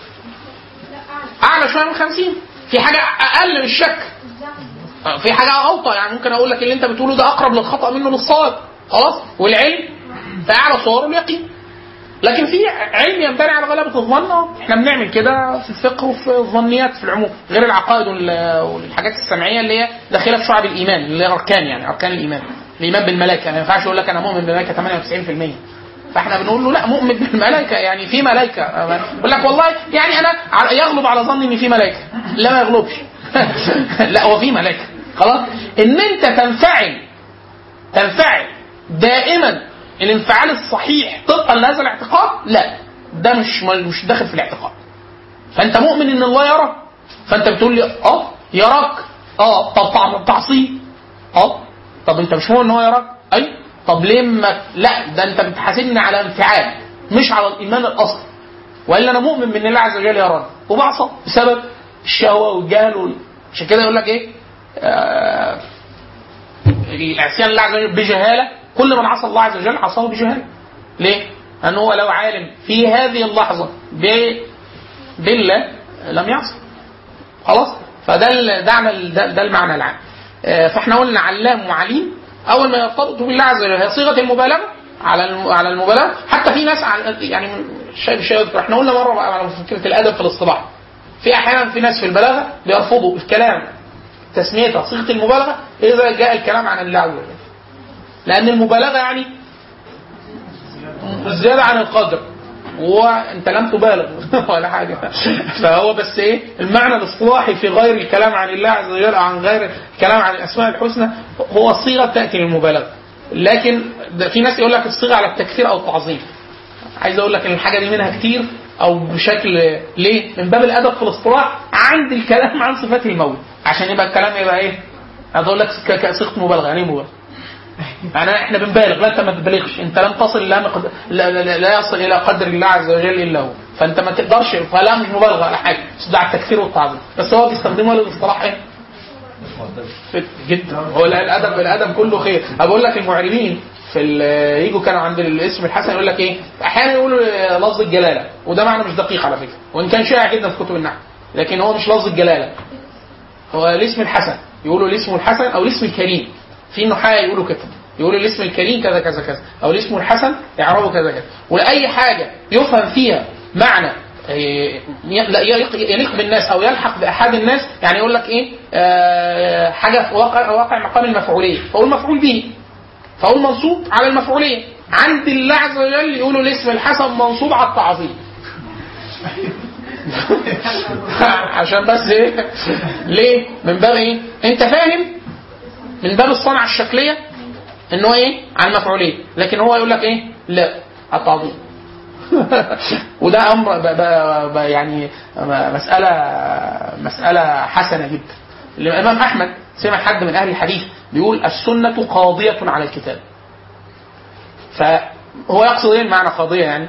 اعلى شويه من 50 في حاجه اقل من الشك في حاجه اوطى يعني ممكن اقول لك اللي انت بتقوله ده اقرب للخطا منه للصواب خلاص والعلم فاعلى صور اليقين لكن في علم يمتنع على غلبة الظن آه. احنا بنعمل كده في الفقه وفي الظنيات في العموم غير العقائد وال- والحاجات السمعيه اللي هي داخله في شعب الايمان اللي هي اركان يعني اركان الايمان الايمان بالملائكه ما ينفعش يقول لك انا مؤمن بالملائكه 98% فاحنا بنقول له لا مؤمن بالملائكه يعني في ملائكه يقول لك والله يعني انا على- يغلب على ظني ان في ملائكه لا ما يغلبش لا هو في ملائكه خلاص ان انت تنفعل تنفعل دائما الانفعال الصحيح طبقا لهذا الاعتقاد لا ده مش مش داخل في الاعتقاد فانت مؤمن ان الله يرى فانت بتقول لي اه يراك اه طب تع- تعصيه اه طب انت مش مؤمن ان هو يراك اي طب ليه ما لا ده انت بتحاسبني على انفعال مش على الايمان الاصلي والا انا مؤمن بان الله عز وجل يراني وبعصى بسبب الشهوه والجهل وال... عشان كده يقول لك ايه آه العصيان لله عز وجل بجهاله كل من عصى الله عز وجل عصاه بجهاله ليه؟ لأنه هو لو عالم في هذه اللحظة ب- بالله لم يعصى خلاص فده ال- ده عمل- ده, ده المعنى العام آه، فاحنا قلنا علام وعليم اول ما يرتبط بالله عز وجل هي صيغه المبالغه على الم- على المبالغه حتى في ناس على- يعني الشيء الشيء يذكر احنا قلنا مره بقى على فكره الادب في الاصطلاح في احيانا في ناس في البلاغه بيرفضوا الكلام تسميتها صيغه المبالغه اذا جاء الكلام عن الله عز وجل لان المبالغه يعني زياده عن القدر وانت لم تبالغ ولا حاجه فهو بس ايه المعنى الاصطلاحي في غير الكلام عن الله عز وجل او عن غير الكلام عن الاسماء الحسنى هو الصيغه تاتي للمبالغه لكن ده في ناس يقول لك الصيغه على التكثير او التعظيم عايز اقول لك ان الحاجه دي منها كتير او بشكل ليه؟ من باب الادب في الاصطلاح عند الكلام عن صفات المولى عشان يبقى الكلام يبقى ايه؟ عايز اقول لك ك- ك- صيغه مبالغه يعني ايه مبالغه؟ يعني احنا بنبالغ لا انت ما تبالغش انت لن تصل لا, مقد... لا, لا, لا, لا يصل الى قدر الله عز وجل الا هو فانت ما تقدرش فلا مش مبالغه ولا حاجه بس ده على التكثير والتعظيم بس هو بيستخدمه للاصطلاح ايه؟ فت جدا هو لا الادب الادب كله خير بقول لك المعربين في ال- يجوا كانوا عند الاسم الحسن يقول لك ايه احيانا يقولوا لفظ الجلاله وده معنى مش دقيق على فكره وان كان شائع جدا في كتب النحو لكن هو مش لفظ الجلاله هو الاسم الحسن يقولوا الاسم الحسن او الاسم الكريم في نحاة يقولوا كده يقولوا الاسم الكريم كذا كذا كذا او الاسم الحسن يعربه كذا كذا ولاي حاجه يفهم فيها معنى إيه، لا يليق يليق بالناس او يلحق باحد الناس يعني يقول لك ايه آه، حاجه في واقع واقع مقام المفعوليه فاقول مفعول به فاقول منصوب على المفعوليه عند الله عز وجل يقولوا الاسم الحسن منصوب على التعظيم عشان بس ايه ليه من باب ايه انت فاهم من باب الصنعه الشكليه ان هو ايه على المفعوليه لكن هو يقول لك ايه لا على التعظيم وده امر ب ب ب يعني مساله مساله حسنه جدا الامام احمد سمع حد من اهل الحديث بيقول السنه قاضيه على الكتاب فهو يقصد ايه المعنى قاضيه يعني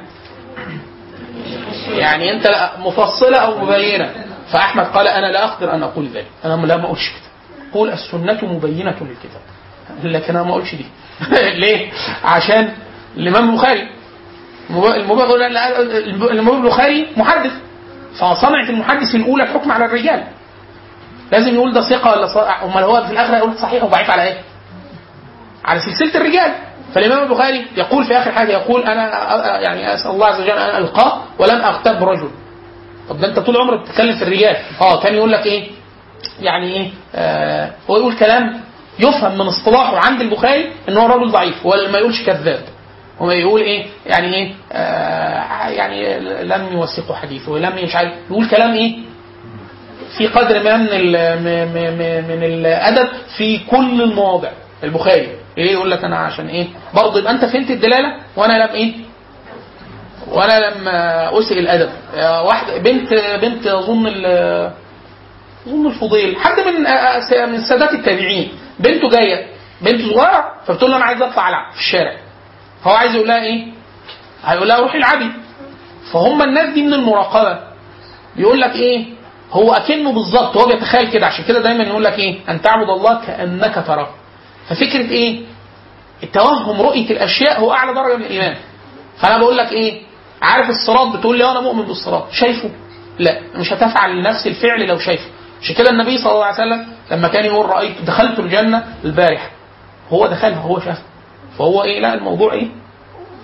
يعني انت لا- مفصله او مبينه فاحمد قال انا لا اقدر ان اقول ذلك انا لا ما اقولش كده قول السنه مبينه للكتاب لكن انا ما اقولش دي ليه عشان الامام البخاري المبالغ الامام البخاري محدث فصنعه المحدث الاولى الحكم على الرجال لازم يقول ده ثقه ولا ص- امال هو في الاخر يقول صحيح وضعيف على ايه؟ على سلسله الرجال فالامام البخاري يقول في اخر حاجه يقول انا أ- يعني اسال الله عز وجل ان القاه ولن اغتاب رجل طب ده انت طول عمرك بتتكلم في الرجال اه كان يقول لك ايه يعني ايه آه هو يقول كلام يفهم من اصطلاحه عند البخاري ان هو راجل ضعيف وما يقولش كذاب هو يقول ايه يعني ايه آه يعني لم يوثقوا حديثه ولم مش عارف يقول كلام ايه في قدر ما من ال م- م- م- من الادب في كل المواضع البخاري ايه يقول لك انا عشان ايه برضه يبقى انت فهمت الدلاله وانا لم ايه وانا لم اسئل الادب آه، واحده بنت بنت اظن ال- اظن الفضيل حد من آه، من سادات التابعين بنته جايه بنت صغيره فبتقول له انا عايز اطلع العب في الشارع فهو عايز يقول لها ايه؟ هيقول لها روحي العبي فهم الناس دي من المراقبه بيقول لك ايه؟ هو اكنه بالظبط هو بيتخيل كده عشان كده دايما يقول لك ايه؟ ان تعبد الله كانك تراه ففكره ايه؟ التوهم رؤيه الاشياء هو اعلى درجه من الايمان فانا بقول لك ايه؟ عارف الصراط بتقول لي انا مؤمن بالصراط شايفه؟ لا مش هتفعل نفس الفعل لو شايفه عشان كده النبي صلى الله عليه وسلم لما كان يقول رايت دخلت الجنه البارحه هو دخلها هو شافها فهو ايه لا الموضوع ايه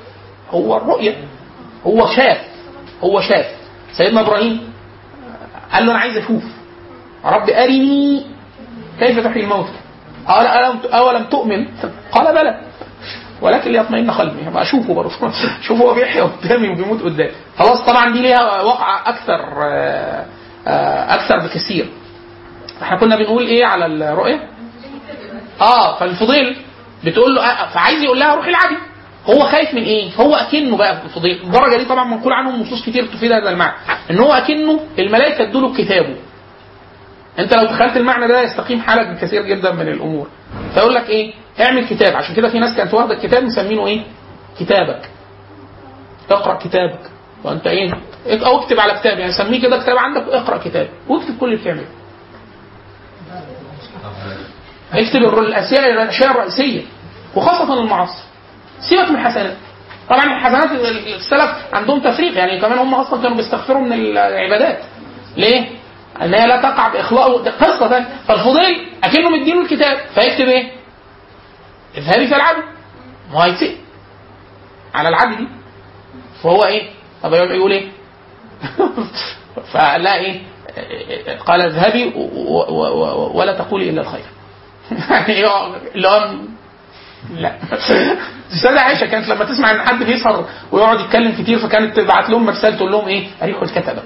هو الرؤيه هو شاف هو شاف سيدنا ابراهيم قال له انا عايز اشوف رب ارني كيف تحيي الموتى قال ألم اولم تؤمن قال بلى ولكن ليطمئن قلبي هبقى اشوفه برضه شوفه هو بيحيا قدامي وبيموت قدامي خلاص طبعا دي ليها وقعه اكثر آه، آه، اكثر بكثير احنا كنا بنقول ايه على الرؤيه اه فالفضيل بتقول له آه، فعايز يقول لها روحي العبي هو خايف من ايه؟ هو اكنه بقى الفضيل الدرجه دي طبعا منقول عنهم نصوص كتير تفيد هذا المعنى ان هو اكنه الملائكه ادوا له كتابه انت لو تخيلت المعنى ده يستقيم حالك بكثير جدا من الامور فيقول لك ايه اعمل كتاب عشان كده في ناس كانت واخده الكتاب مسمينه ايه كتابك اقرا كتابك وانت ايه او اكتب على كتاب يعني سميه كده كتاب عندك اقرا كتاب واكتب كل اللي بتعمله اكتب الر- الاشياء الاشياء الرئيسيه وخاصه المعاصي سيبك من الحسنات طبعا الحسنات السلف عندهم تفريق يعني كمان هم اصلا كانوا بيستغفروا من العبادات ليه؟ ان هي لا تقع باخلاء ده قصه ثانيه فالفضيل اكنه مديله الكتاب فيكتب ايه؟ اذهبي فالعبي ما هو هيتسال على العبد دي فهو ايه؟ طب يقول ايه؟ فقال لها ايه؟ قال اذهبي و- و- و- ولا تقولي الا الخير يعني اللي هو لا السيدة عائشة كانت لما تسمع ان حد بيسهر ويقعد يتكلم كتير فكانت تبعت لهم رسالة تقول لهم ايه؟ اريحوا الكتبة.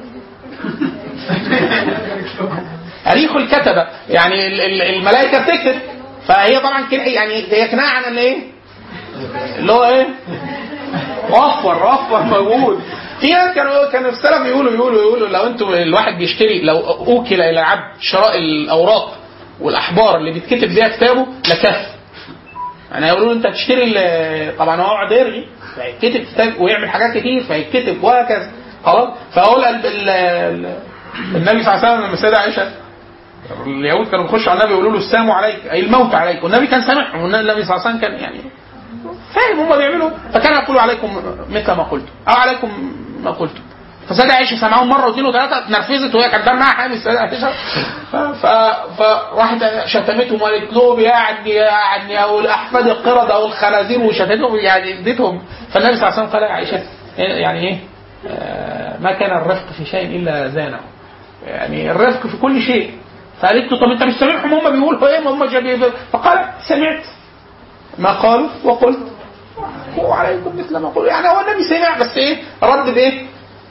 اريحوا الكتبة يعني ال- ال- الملائكة بتكتب فهي طبعا كده يعني هي كناية عن ان ايه؟ اللي هو ايه؟ وفر وفر موجود في ناس كانوا كانوا في السلف يقولوا يقولوا يقولوا لو انتم الواحد بيشتري لو اوكل الى العبد شراء الاوراق والاحبار اللي بيتكتب بيها كتابه لكف يعني يقولوا له انت تشتري ال- طبعا هو يقعد يرغي فيتكتب كتاب ويعمل حاجات كتير فيتكتب وهكذا خلاص فاقول ال- ال- ال- النبي صلى الله عليه وسلم لما السيده عائشه اليهود كانوا بيخشوا على النبي يقولوا له السلام عليك اي الموت عليك والنبي كان سامعهم والنبي صلى الله عليه وسلم كان يعني فاهم هم بيعملوا فكان يقول عليكم مثل ما قلت او عليكم ما قلت فسيدة عائشة سمعهم مرة واثنين وثلاثة اتنرفزت وهي كانت معاها حامل السيدة عائشة ف- ف- فراحت شتمتهم وقالت لهم يعني يعني او الاحفاد القردة او الخنازير وشتمتهم يعني اديتهم فالنبي صلى الله عليه وسلم قال يا عائشة يعني ايه آه، ما كان الرفق في شيء الا زانه يعني الرفق في كل شيء فقالت له طب انت مش سامعهم هم بيقولوا ايه ما هم جايبين فقال سمعت ما قالوا وقلت وعليكم مثل ما قلت يعني هو النبي سمع بس ايه رد بايه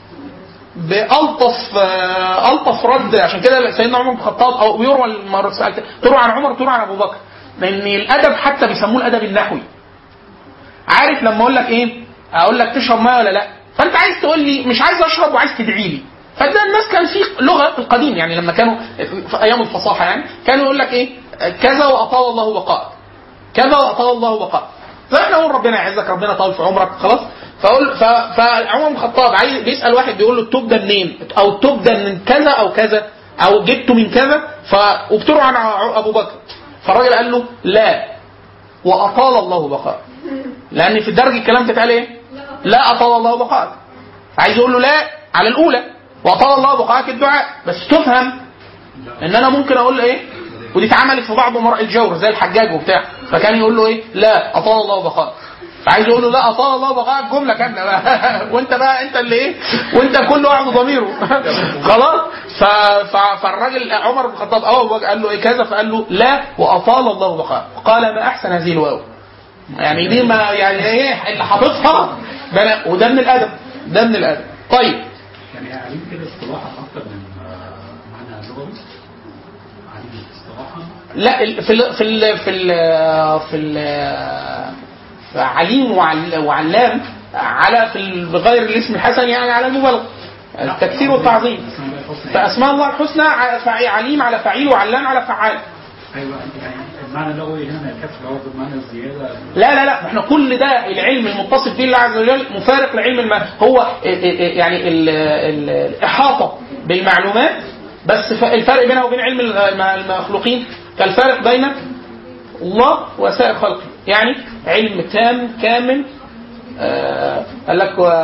بألطف آه، ألطف رد عشان كده سيدنا عمر بن الخطاب أو بيروى المرة سألت تروى عن عمر تروى عن أبو بكر لأن الأدب حتى بيسموه الأدب النحوي عارف لما أقول لك إيه أقول لك تشرب ماء ولا لا فأنت عايز تقول لي مش عايز أشرب وعايز تدعي لي فده الناس كان في لغة في القديم يعني لما كانوا في أيام الفصاحة يعني كانوا يقول لك إيه كذا وأطال الله بقاءك كذا وأطال الله بقاءك فاحنا نقول ربنا يعزك ربنا طول في عمرك خلاص فاقول ف- فعمر بن الخطاب عايز بيسال واحد بيقول له التوب ده منين؟ او التوب ده من كذا او كذا او جبته من كذا ف وبتروى عن ع- ابو بكر فالراجل قال له لا واطال الله بقاءك لان في الدرج الكلام بتتقال ايه؟ لا اطال الله بقاءك عايز يقول له لا على الاولى واطال الله بقاءك الدعاء بس تفهم ان انا ممكن اقول ايه ودي اتعملت في بعض امراء الجور زي الحجاج وبتاع فكان يقول له ايه لا اطال الله بقاءك فعايز يقول له لا اطال الله بقاءك جمله كامله بقى وانت بقى انت اللي ايه وانت كل واحد ضميره خلاص ف... ف... فالراجل عمر بن الخطاب اول قال له ايه كذا فقال له لا واطال الله بقاءك قال ما احسن هذه الواو يعني دي ما يعني ايه اللي حاططها ده أنا- وده من الادب ده من الادب طيب يعني عليم كده اصطلاحا اكتر من آه، معنى لغوي عليم اصطلاحا لا ال- في ال في ال في ال في ال في عليم وعل- وعلام على في ال- بغير الاسم الحسن يعني على المبالغه التكثير والتعظيم اسمه الله الحسنى فاسماء الله الحسنى ع- فع- عليم على فعيل وعلام على فعال ايوه يعني المعنى اللغوي هنا ما يركبش اللي هو بمعنى الزياده لا لا لا احنا كل ده العلم المتصف به الله عز وجل مفارق لعلم الم... هو ا- ا- ا- يعني ال... ال... الاحاطه بالمعلومات بس ف- الفرق بينها وبين علم الغ- المخلوقين كالفارق بين الله وسائر خلقه يعني علم تام كامل آه قال لك و...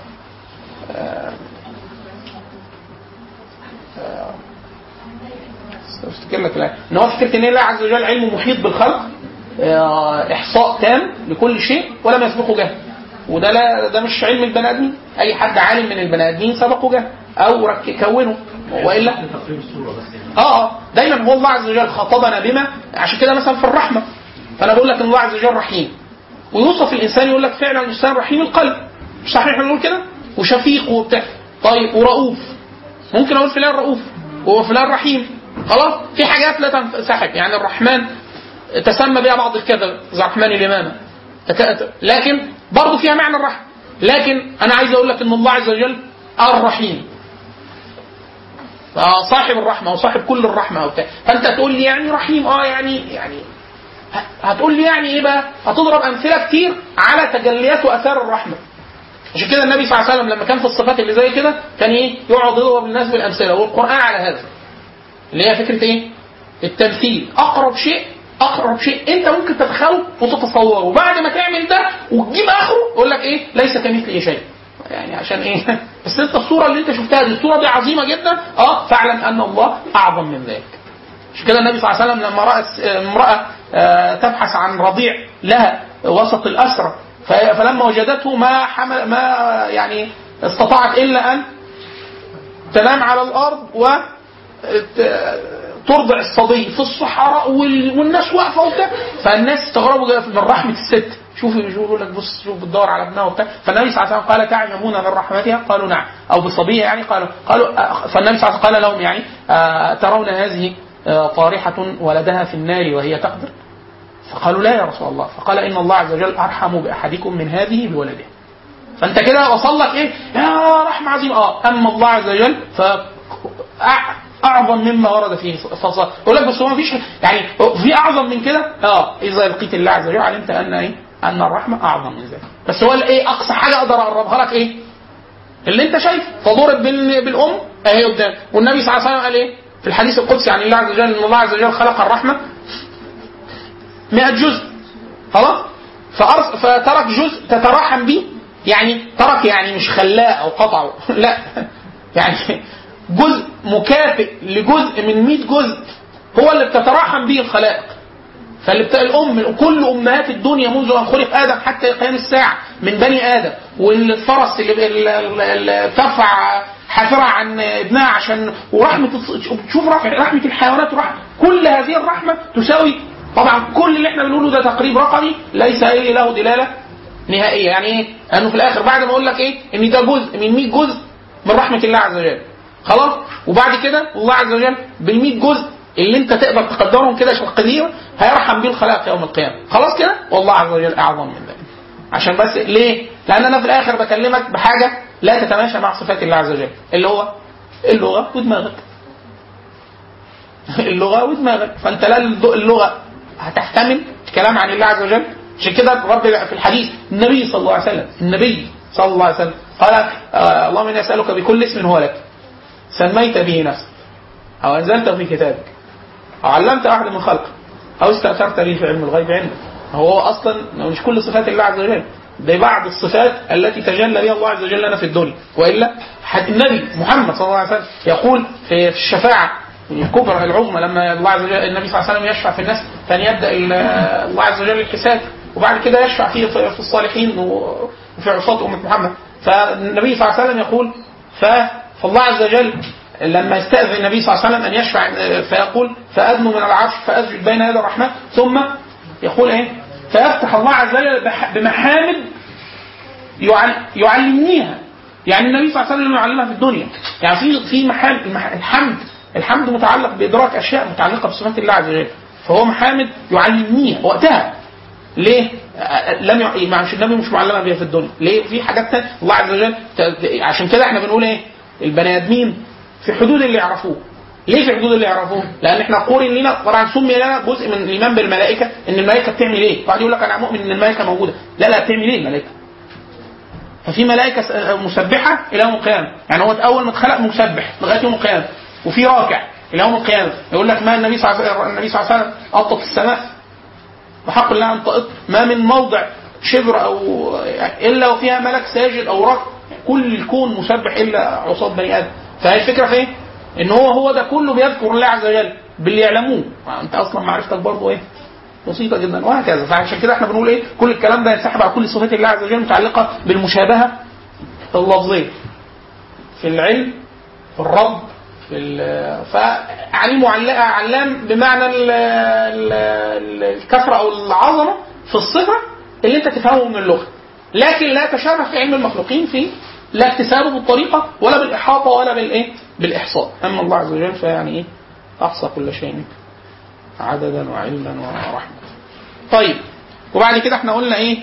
آه آه، افتكر لك الآية. ان هو فكره ان الله عز وجل علم محيط بالخلق آه، احصاء تام لكل شيء ولم يسبقه جهل وده لا ده مش علم البني ادمين اي حد عالم من البني ادمين سبقه جه او رك- كونه والا تقريب الصورة بس يعني اه اه دايما هو الله عز وجل خاطبنا بما عشان كده مثلا في الرحمه فانا بقول لك ان الله عز وجل رحيم ويوصف الانسان يقول لك فعلا الانسان رحيم القلب مش صحيح احنا بنقول كده وشفيق وبتاع طيب ورؤوف ممكن اقول فلان رؤوف وهو فلان رحيم خلاص في حاجات لا تنسحب يعني الرحمن تسمى بها بعض الكذب زي الرحمن الامامه تك- لكن برضه فيها معنى الرحمه لكن انا عايز اقول لك ان الله عز وجل الرحيم آه، صاحب الرحمه وصاحب كل الرحمه وبتاع فانت تقول لي يعني رحيم اه يعني يعني ه- هتقول لي يعني ايه بقى؟ هتضرب امثله كتير على تجليات واثار الرحمه. عشان كده النبي صلى الله عليه وسلم لما كان في الصفات اللي زي كده كان ايه؟ يقعد يضرب الناس بالامثله والقران على هذا. اللي هي فكره ايه؟ التمثيل اقرب شيء اقرب شيء انت ممكن تتخيله وتتصوره وبعد ما تعمل ده وتجيب اخره يقول لك ايه؟ ليس كمثله شيء. يعني عشان ايه؟ بس انت الصوره اللي انت شفتها دي الصوره دي عظيمه جدا اه فاعلم ان الله اعظم من ذلك. عشان كده النبي صلى الله عليه وسلم لما راى س- امراه آه، تبحث عن رضيع لها وسط الاسرى ف- فلما وجدته ما حمل ما يعني استطاعت الا ان تنام على الارض و ت- ترضع الصبي في الصحراء وال- والناس واقفه وبتاع فالناس استغربوا جدا من رحمه الست شوفوا شوفوا يقول لك بص شوف بتدور على ابنها وبتاع فالنبي صلى الله عليه وسلم قال تعجبون من رحمتها قالوا نعم او بصبيه يعني قالوا قالوا آه، فالنبي صلى الله عليه وسلم قال لهم يعني آه، ترون هذه آه، طارحه ولدها في النار وهي تقدر فقالوا لا يا رسول الله فقال ان الله عز وجل ارحم باحدكم من هذه بولده فانت كده وصل لك ايه يا رحمه عظيمه اه اما الله عز وجل ف أع- اعظم مما ورد فيه فصل يقول لك بس هو مفيش يعني في اعظم من كده اه اذا لقيت الله عز وجل علمت ان ايه ان الرحمه اعظم من ذلك بس هو ايه اقصى حاجه اقدر اقربها لك ايه اللي انت شايفه فضرب بال- بالام اهي قدام والنبي صلى الله عليه وسلم قال ايه في الحديث القدسي عن الله عز وجل ان الله عز وجل خلق الرحمه 100 جزء خلاص فأرس فترك جزء تترحم به يعني ترك يعني مش خلاه او قطعه لا يعني جزء مكافئ لجزء من 100 جزء هو اللي بتترحم به الخلائق فاللي بتاع الام كل امهات الدنيا منذ ان خلق ادم حتى قيام الساعه من بني ادم والفرس اللي اللي- اللي بترفع حافره عن ابنها عشان ورحمه الص- شوف رحمه رحمه الحيوانات ورحمه كل هذه الرحمه تساوي طبعا كل اللي احنا بنقوله ده تقريب رقمي ليس ايه له دلاله نهائيه يعني ايه؟ انه في الاخر بعد ما اقول لك ايه؟ ان ده جزء من 100 جزء من رحمه الله عز وجل خلاص وبعد كده الله عز وجل بال 100 جزء اللي انت تقدر تقدرهم كده تقدير هيرحم بيه الخلائق يوم القيامه خلاص كده والله عز وجل اعظم من ذلك عشان بس ليه؟ لان انا في الاخر بكلمك بحاجه لا تتماشى مع صفات الله عز وجل اللي هو اللغه ودماغك اللغه ودماغك فانت لا اللغه هتحتمل الكلام عن الله عز وجل عشان كده الرب في الحديث النبي صلى الله عليه وسلم النبي صلى الله عليه وسلم قال آه اللهم اني اسالك بكل اسم هو لك سميت به نفسك او انزلته في كتابك او علمت احد من خلقك او استاثرت به في علم الغيب عندك هو اصلا مش كل صفات الله عز وجل ده بعض الصفات التي تجلى بها الله عز وجل لنا في الدنيا والا حد النبي محمد صلى الله عليه وسلم يقول في في الشفاعه الكبرى العظمى لما الله عز وجل النبي صلى الله عليه وسلم يشفع في الناس فان يبدا ال- الله عز وجل الحساب وبعد كده يشفع في في الصالحين و- وفي عصاة أمة محمد فالنبي صلى الله عليه وسلم يقول ف- فالله عز وجل لما يستأذن النبي صلى الله عليه وسلم أن يشفع فيقول فأدنو من العرش فأسجد بين يدي الرحمن ثم يقول إيه فيفتح الله عز وجل بح- بمحامد يعل- يعلمنيها يعني النبي صلى الله عليه وسلم يعلمها في الدنيا يعني في في محام المح- الحمد الحمد متعلق بإدراك أشياء متعلقة بصفات الله عز وجل فهو محامد يعلمنيها وقتها ليه؟ آه، لم يع... مع النبي مش معلمه بيها في الدنيا، ليه؟ في حاجات تانية الله عز وجل ت- عشان كده احنا بنقول ايه؟ البني ادمين في حدود اللي يعرفوه. ليه في حدود اللي يعرفوه؟ لان احنا قورن لنا طبعا سمي لنا جزء من الايمان بالملائكه ان الملائكه بتعمل ايه؟ واحد يقول لك انا مؤمن ان الملائكه موجوده، لا لا بتعمل ايه الملائكه؟ ففي ملائكه س- مسبحه الى يوم القيامه، يعني هو اول ما اتخلق مسبح لغايه يوم القيامه، وفي راكع الى يوم القيامه، يقول لك ما النبي صلى الله عليه وسلم النبي صلى الله عليه وسلم اطت السماء بحق الله ان تقط ما من موضع شبر او الا وفيها ملك ساجد او ركع كل الكون مسبح الا عصاة بني ادم فهي الفكره في ايه؟ ان هو هو ده كله بيذكر الله عز وجل باللي يعلموه انت اصلا معرفتك برضه ايه؟ بسيطه جدا وهكذا فعشان كده احنا بنقول ايه كل الكلام ده ينسحب على كل صفات الله عز وجل متعلقه بالمشابهه اللفظيه في العلم في الرب في ال- فعليم وعلا- علام بمعنى ال- ال- ال- الكثره او العظمه في الصفه اللي انت تفهمه من اللغه لكن لا تشابه في علم المخلوقين في لا اكتسابه بالطريقه ولا بالاحاطه ولا بالايه بالاحصاء اما الله عز وجل فيعني ايه احصى كل شيء عددا وعلما ورحمه طيب وبعد كده احنا قلنا ايه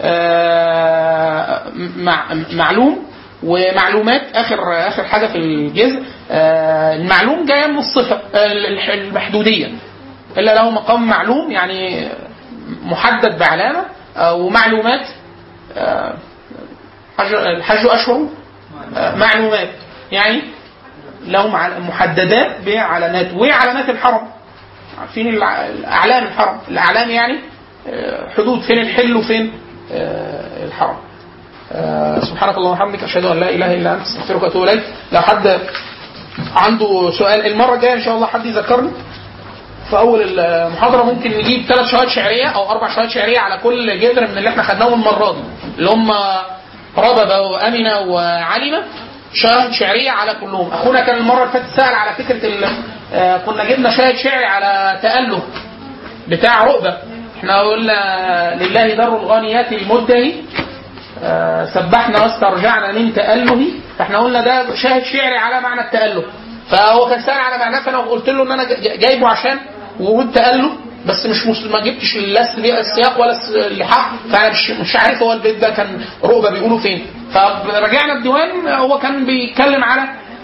آه مع معلوم ومعلومات اخر اخر حاجه في الجزء آه المعلوم جايه من الصفه آه الح- المحدوديه الا له مقام معلوم يعني محدد بعلامه آه ومعلومات آه حج- الحج اشهر آه معلومات يعني لهم عل- محددات بعلامات وعلامات الحرم عارفين الع- الاعلام الحرم الاعلام يعني آه، حدود فين الحل وفين آه، الحرم آه، سبحانك اللهم وبحمدك اشهد ان لا اله الا انت استغفرك واتوب اليك لو حد عنده سؤال المره الجايه ان شاء الله حد يذكرني في اول المحاضره ممكن نجيب ثلاث شهادات شعريه او اربع شهادات شعريه على كل جذر من اللي احنا خدناهم المره دي اللي هم رببه وامنه وعلمه شاهد شعريه على كلهم اخونا كان المره اللي فاتت سال على فكره ال- آه، كنا جبنا شاهد شعري على تاله بتاع رؤبه احنا قلنا لله در الغانيات المدهي آه، سبحنا واسترجعنا من تأله فاحنا قلنا ده شاهد شعري على معنى التأله فهو كان سأل على معناه فانا قلت له ان انا جا- جايبه عشان ورود تأله بس مش مسلم ما جبتش لا السياق ولا الس- اللحاق فانا مش مش عارف هو البيت ده كان رؤبه بيقولوا فين فرجعنا الديوان هو كان بيتكلم على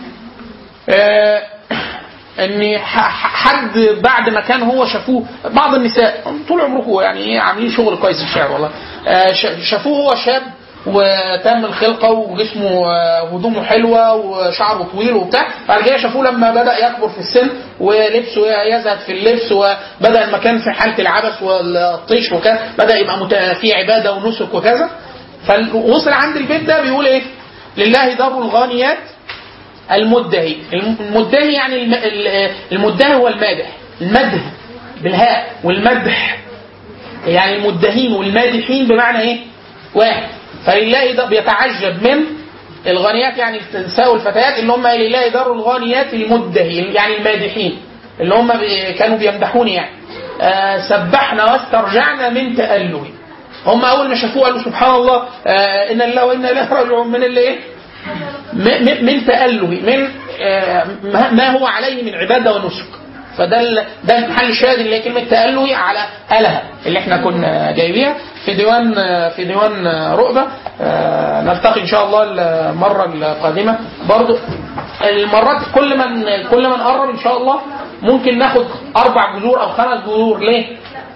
آه، ان ح- ح- حد بعد ما كان هو شافوه بعض النساء طول عمركم يعني ايه عاملين شغل كويس في الشعر والله آه، ش- شافوه هو شاب وتم الخلقه وجسمه آه، هدومه حلوه وشعره طويل وبتاع بعد كده شافوه لما بدا يكبر في السن ولبسه يزهد في اللبس وبدا المكان في حاله العبث والطيش وكذا بدا يبقى مت- في عباده ونسك وكذا فوصل عند البيت ده بيقول ايه لله در الغانيات المدهي المدهي يعني الم- ال- المدهي هو المادح المدح بالهاء والمدح يعني المدهين والمادحين بمعنى ايه واحد فلله ده بيتعجب من الغانيات يعني النساء والفتيات اللي هم لله دار الغانيات المدهي يعني المادحين اللي هم بي- كانوا بيمدحوني يعني آه سبحنا واسترجعنا من تأله هم اول ما شافوه قالوا سبحان الله آه ان الله وانا اليه راجعون من اللي ايه م- م- من تأله من آه، ما ما هو عليه من عبادة ونسك فده ال- ده محل الشاهد اللي هي كلمة تأله على أله اللي احنا كنا جايبيها في ديوان آه، في ديوان آه، رؤبة آه، نلتقي إن شاء الله المرة القادمة برضو المرات كل من كل من قرب إن شاء الله ممكن ناخد أربع جذور أو خمس جذور ليه؟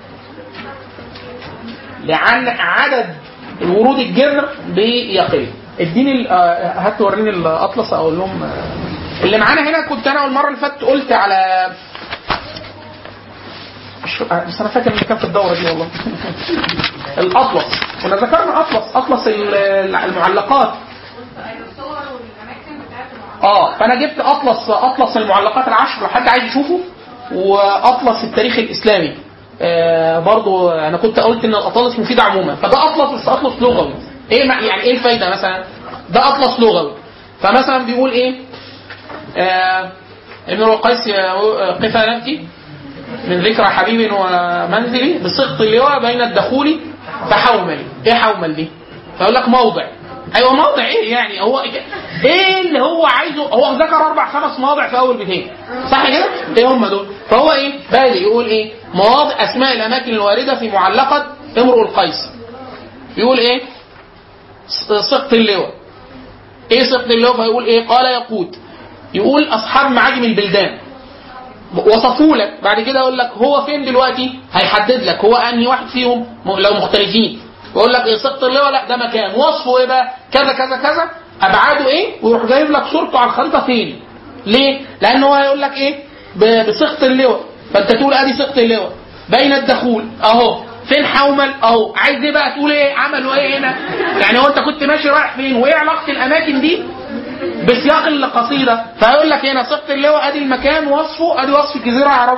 لعن عدد الورود الجذر بيقل اديني ال- آه، هات وريني الاطلس اقول لهم آه، اللي معانا هنا كنت انا المره اللي فاتت قلت على مش آه، بس انا فاكر ان كان في الدوره دي والله الاطلس كنا ذكرنا اطلس اطلس ال- المعلقات الصور والاماكن بتاعت المعارض اه فانا جبت اطلس اطلس المعلقات العشر لو حد عايز يشوفه واطلس التاريخ الاسلامي آه برضو انا كنت قلت ان الاطلس مفيده عموما فده اطلس بس اطلس لغوي ايه مع- يعني ايه الفايده مثلا ده اطلس لغوي فمثلا بيقول ايه آه ابن القيس قف نبكي من ذكرى حبيب ومنزلي بسقط اللواء بين الدخول فحومل ايه حومل دي فيقول لك موضع ايوه موضع ايه يعني هو ايه اللي هو عايزه هو ذكر اربع خمس مواضع في اول بيتين صح كده ايه هم دول فهو ايه بادئ يقول ايه مواضع اسماء الاماكن الوارده في معلقه امرؤ القيس يقول ايه س- سقط اللواء ايه سقط اللواء فيقول ايه قال يقود يقول اصحاب معاجم البلدان وصفوا لك بعد كده يقول لك هو فين دلوقتي هيحدد لك هو انهي واحد فيهم م- لو مختلفين ويقول لك ايه سقط اللواء لا ده مكان وصفه ايه بقى كذا كذا كذا ابعاده ايه ويروح جايب لك صورته على الخريطه فين ليه لان هو هيقول لك ايه ب- بسقط اللواء فانت تقول ادي سقط اللواء بين الدخول اهو فين حومل اهو عايز ايه بقى تقول ايه عملوا ايه هنا يعني هو انت كنت ماشي رايح فين وايه علاقه الاماكن دي بسياق القصيده فيقول لك هنا سقط اللواء ادي المكان وصفه ادي وصف الجزيره العربيه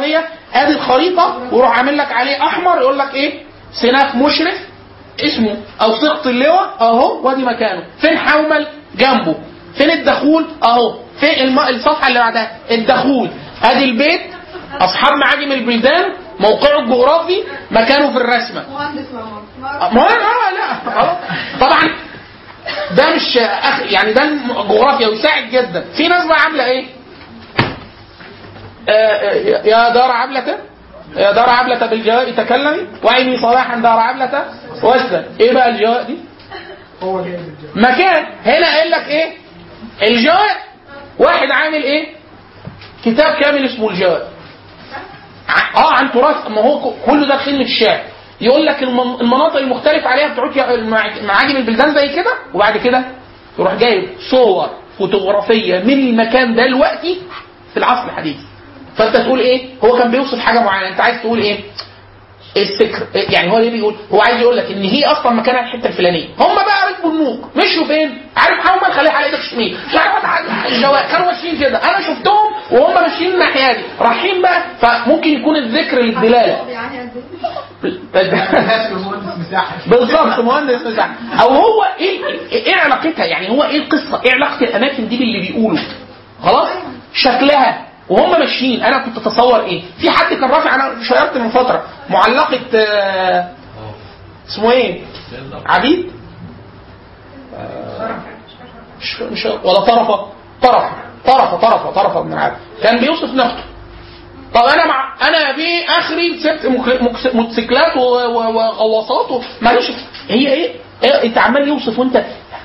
ادي الخريطه ويروح عامل لك عليه احمر يقول لك ايه سناف مشرف اسمه او صيغه اللواء اهو وادي مكانه فين حومل جنبه فين الدخول اهو فين الم... الصفحه اللي بعدها الدخول ادي البيت اصحاب معاجم البلدان موقعه الجغرافي مكانه في الرسمه مهندس ماما ما هو لا لا خلاص. طبعا ده مش أخ يعني ده جغرافيا ويساعد جدا في ناس بقى عامله ايه آه، آه، يا دار عبلة يا دار عبلة بالجواء تكلمي وعيني صلاحا دار عبلة واسلم ايه بقى الجواء دي هو جاي بالجو مكان هنا قايل لك ايه الجواء واحد عامل ايه كتاب كامل اسمه الجواء ع- اه عن تراث ما هو ك- كله ده خدمه الشعر يقول لك المن- المناطق المختلفه عليها بتعود يا- المع- معاجم البلدان زي كده وبعد كده يروح جايب صور فوتوغرافيه من المكان ده دلوقتي في العصر الحديث فانت تقول ايه هو كان بيوصف حاجه معينه انت عايز تقول ايه السكر يعني هو ليه بيقول هو عايز يقول لك ان هي اصلا مكانها الحته الفلانيه هم بقى ركبوا النوق مشوا فين عارف حومل خليها على ايدك شمال مش عارف أتع- الجواء كانوا ماشيين كده انا شفتهم وهم ماشيين الناحيه دي رايحين بقى فممكن يكون الذكر للدلاله يعني قد ايه؟ الناس المهندس مساحه بالظبط مهندس مساحه او هو ايه ايه علاقتها يعني هو ايه القصه ايه علاقه الاماكن دي باللي بيقولوا خلاص شكلها وهم ماشيين انا كنت اتصور ايه في حد كان رافع انا شيرت من فتره معلقه آه، اسمه ايه عبيد آه، مش مش ولا طرفه طرفه طرفه طرفه طرفه من عبد كان بيوصف نفسه طب انا مع انا في اخري ست مك- مك- موتوسيكلات و- و- وغواصات و- معلش هي ايه؟ إيه انت عمال يوصف وانت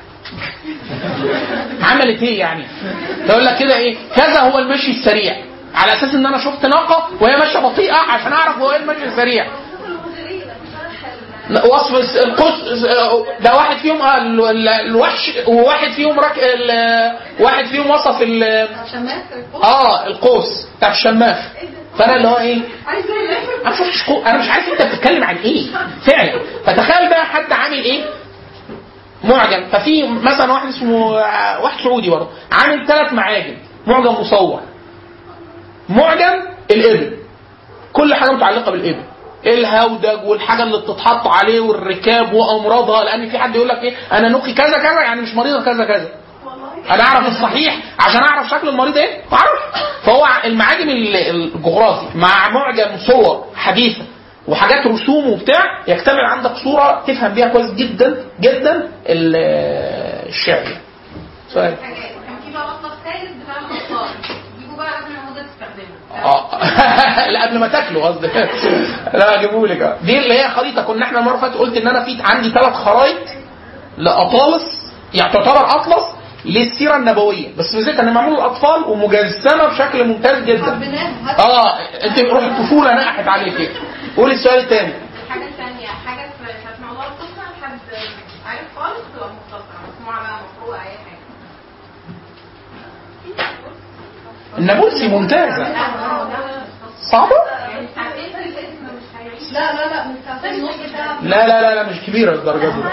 عملت ايه يعني؟ يقول لك كده ايه؟ كذا هو المشي السريع على اساس ان انا شفت ناقه وهي ماشيه بطيئه عشان اعرف هو ايه المشي السريع لا، وصف الس- القوس ده واحد فيهم آه، ال- ال- الوحش وواحد فيهم رك... ال- واحد فيهم وصف ال... شماس اه القوس بتاع الشماخ فانا اللي هو ايه عايز اقول لك انا مش شفتش قو- انا مش عارف انت بتتكلم عن ايه فعلا فتخيل بقى حد عامل ايه معجم ففي مثلا واحد اسمه آه، واحد سعودي برضه عامل ثلاث معاجم معجم مصور معجم الابل كل حاجه متعلقه بالابل الهودج والحاجه اللي بتتحط عليه والركاب وامراضها لان في حد يقول لك ايه انا نقي كذا كذا يعني مش مريضه كذا كذا انا اعرف الصحيح عشان اعرف شكل المريض ايه اعرف فهو المعاجم ال- الجغرافي مع معجم صور حديثه وحاجات رسوم وبتاع يكتمل عندك صوره تفهم بيها كويس جدا جدا ال- الشعر يعني. سؤال كان في بقى مطلب ثالث بتاع الخضار جيبوا بقى قبل ما المدة تستخدمه اه لا قبل ما تاكله قصدي لا اجيبه لك آه. دي اللي هي خريطه كنا احنا المره اللي فاتت قلت ان انا في عندي ثلاث خرايط لاطالس يعني تعتبر اطلس للسيره النبويه بس ميزتها ان معمول للاطفال ومجسمه بشكل ممتاز جدا حبيناها اه انت روح الطفوله نقحت عليك كده قول السؤال الثاني الحاجة الثانية حاجة في في موضوع القصة حد عارف خالص تبقى مختصرة مسموعة بقى مقروءة أي حاجة النابلسي ممتازه صعبه يعني ساعتين في الاسم مش هيعيش لا لا لا مش ساعتين نص ساعة لا لا لا لا مش كبيره الدرجه دي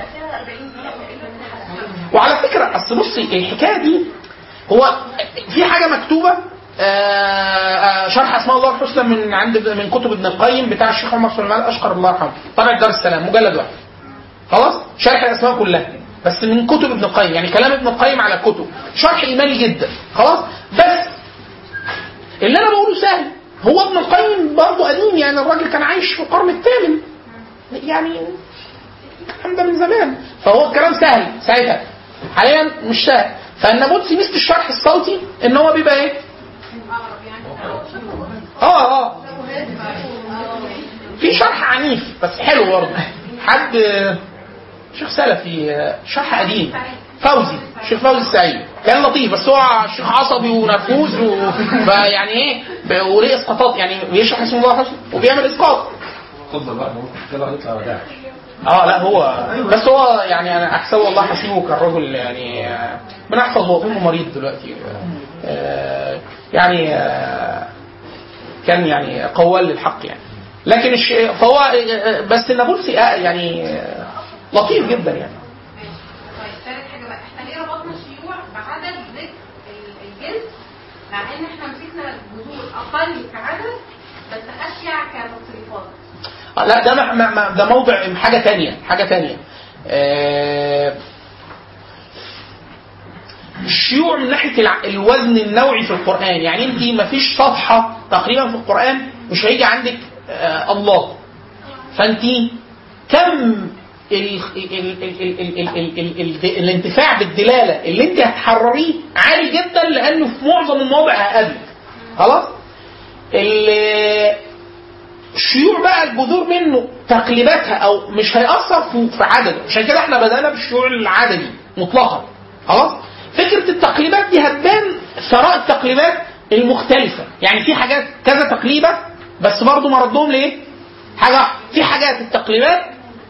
وعلى فكره اصل بصي الحكايه دي هو في حاجه مكتوبه آه، آه، شرح اسماء الله الحسنى من عند من كتب ابن القيم بتاع الشيخ عمر سليمان الاشقر الله يرحمه طبع دار السلام مجلد واحد خلاص شرح الاسماء كلها بس من كتب ابن القيم يعني كلام ابن القيم على الكتب شرح ايماني جدا خلاص بس اللي انا بقوله سهل هو ابن القيم برضه قديم يعني الراجل كان عايش في القرن الثامن يعني الكلام ده من زمان فهو الكلام سهل ساعتها حاليا مش سهل فالنابلسي مثل الشرح الصوتي ان هو بيبقى ايه؟ اه اه في شرح عنيف بس حلو برضه حد شيخ سلفي شرح قديم فوزي الشيخ فوزي السعيد كان لطيف بس هو شيخ عصبي ونرفوز و... فيعني ايه ب- وليه اسقاطات يعني بيشرح اسم الله حسن وبيعمل اسقاط اتفضل بقى ممكن كده يطلع وداع اه لا هو بس هو يعني انا احسبه الله حسيبه كان رجل يعني آه، بنحفظ هو فيلم مريض دلوقتي آه، يعني آه، كان يعني قوال للحق يعني لكن الش... فهو آه، بس النابلسي آه، يعني آه، لطيف جدا يعني طيب ثالث حاجة بقى احنا ليه ربطنا الشيوع بعدد ذكر ال- الجنس مع ان احنا مسكنا جذور اقل كعدد بس آه، لا ده ما ما- ما- ده موضع حاجه تانية حاجه تانية آه، الشيوع من ناحيه الع- الوزن النوعي في القران يعني انت ما فيش صفحه تقريبا في القران مش هيجي عندك آه، الله فانت كم ال ال ال ال ال ال ال ال ال الانتفاع بالدلاله اللي انت هتحرريه عالي جدا لانه في معظم المواضع هقابلك خلاص ال- الشيوع بقى الجذور منه تقليباتها او مش هيأثر في في عدده عشان كده احنا بدأنا بالشيوع العددي مطلقا خلاص فكرة التقليبات دي هتبان ثراء التقليبات المختلفة يعني في حاجات كذا تقليبة بس برضه مردهم ليه؟ حاجة في حاجات التقليبات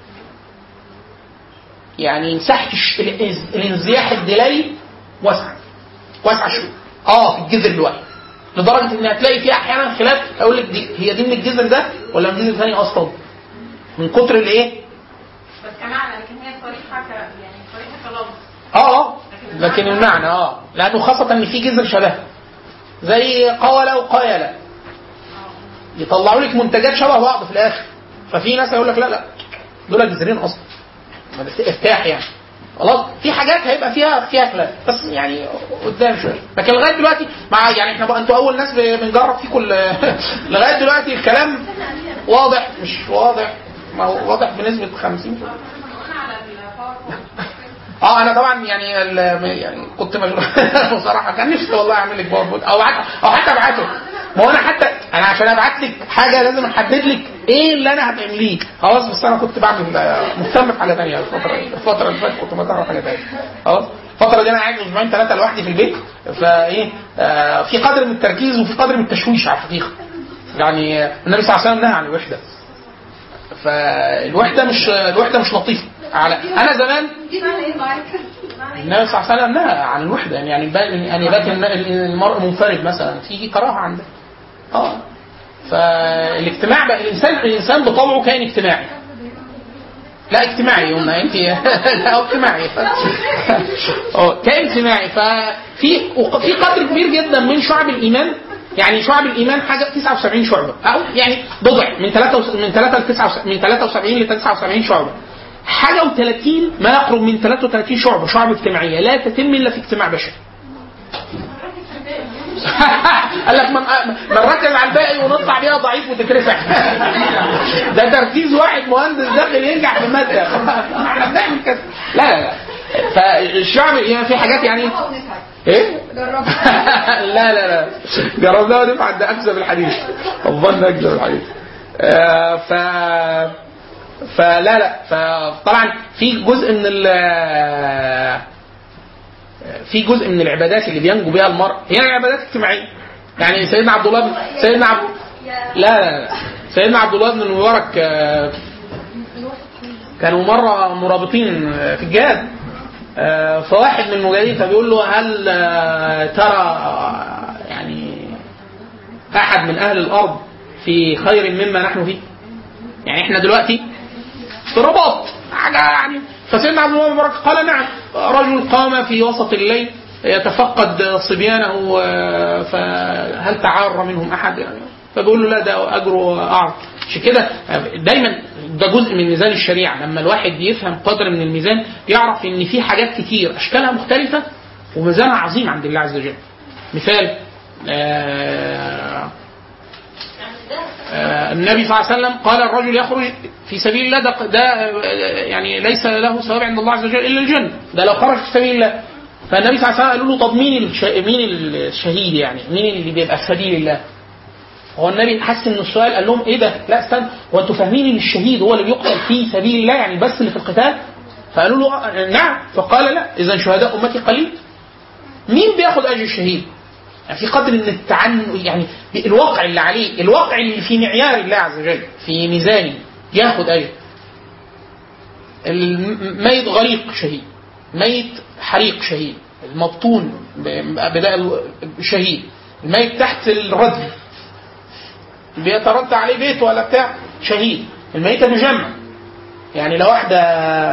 يعني مساحة الش- الانز- الانزياح الدلالي واسعة واسعة شوية اه في الجذر الواحد لدرجة ان هتلاقي فيها احيانا خلاف اقول لك دي هي دي من الجذر ده ولا من الجذر الثاني اصلا من كتر الايه؟ بس كمعنى لكن هي صريحه ك يعني صريحه كلفظ اه اه لكن المعنى اه لانه خاصة ان في جذر شبه زي قولة وقايلة يطلعوا لك منتجات شبه بعض في الاخر ففي ناس يقول لك لا لا دول جذرين اصلا ما ده ارتاح يعني خلاص في حاجات هيبقى فيها فيها خلاف بس يعني قدام شويه لكن لغايه دلوقتي مع يعني احنا بقى انتوا اول ناس ب- بنجرب فيكم ال- لغايه دلوقتي الكلام واضح مش واضح ما هو واضح بنسبه 50 قلنا على الباوربوينت اه انا طبعا يعني ال- يعني كنت مشغول بصراحه كان نفسي والله اعمل لك باوربوينت او حتى او حتى ابعته ما هو انا حتى انا عشان ابعت لك حاجه لازم احدد لك ايه اللي انا هتعمليه خلاص بس انا كنت بعمل آه، مهتم بحاجه ثانيه الفتره الفتره اللي فاتت كنت بجرب حاجه ثانيه خلاص الفتره دي انا قاعد اسبوعين ثلاثه لوحدي في البيت فايه آه في قدر من التركيز وفي قدر من التشويش على الحقيقه يعني آه، النبي صلى الله عليه وسلم نهى عن الوحده فالوحده مش الوحده مش لطيفه على انا زمان دي معنى ايه معاك؟ معنى ايه؟ النبي صلى الله عليه وسلم نهى عن الوحده يعني يعني الب- يعني يبات المرء منفرد مثلا في كراهه عنده اه فالاجتماع بقى الانسان الانسان بطبعه كائن اجتماعي لا اجتماعي قلنا انت لا هو اجتماعي اه كائن اجتماعي ففي في قدر كبير جدا من شعب الايمان يعني شعب الايمان حاجه 79 شعبه او يعني بضع من 3 من 3 ل 9 من 73 ل 79 شعبه حاجه و30 ما يقرب من 33 شعبه شعب اجتماعيه لا تتم الا في اجتماع بشري قال لك من من ركز على الباقي ونطلع بيها ضعيف وتترفع ده تركيز واحد مهندس داخل ينجح في ماده احنا بنعمل كده لا لا لا فالشعب يعني في حاجات يعني ايه؟ جربها لا لا لا جربناها ونفعت ده اكذب الحديث الظن اكذب الحديث آه، ف فلا لا فطبعا في جزء من ال في جزء من العبادات اللي بينجو بها المرء هي عبادات اجتماعيه يعني سيدنا عبد الله بن سيدنا عبد لا لا لا سيدنا عبد الله بن المبارك آه، كانوا مره مرابطين في الجهاد آه، فواحد من المجاهدين فبيقول له هل آه، ترى آه، يعني احد من اهل الارض في خير مما نحن فيه يعني احنا دلوقتي في رباط حاجه يعني فسيدنا عبد الله بن مبارك قال نعم رجل قام في وسط الليل يتفقد صبيانه آه، فهل تعار منهم احد يعني فبيقول له لا ده اجره اعظم عشان كده دايما ده جزء من ميزان الشريعه لما الواحد يفهم قدر من الميزان يعرف ان في حاجات كتير اشكالها مختلفه وميزانها عظيم عند الله عز وجل مثال آه آه، النبي صلى الله عليه وسلم قال الرجل يخرج في سبيل الله ده, ده آه، يعني ليس له ثواب عند الله عز وجل الا الجنه ده لو خرج في سبيل الله فالنبي صلى الله عليه وسلم قالوا له طب مين الش... مين الشهيد يعني مين اللي بيبقى في سبيل الله هو النبي حس ان السؤال قال لهم ايه ده لا استنى هو انتوا فاهمين ان الشهيد هو اللي بيقتل في سبيل الله يعني بس اللي في القتال فقالوا له آه، نعم فقال لا اذا شهداء امتي قليل مين بياخد اجر الشهيد يعني في قدر من التعن يعني الواقع اللي عليه الواقع اللي في معيار الله عز وجل في ميزانه ياخد اجر الميت غريق شهيد ميت حريق شهيد المبطون ب- بداء شهيد الميت تحت الردم بيتردى عليه بيت ولا بتاع شهيد الميتة بجمع يعني لو واحدة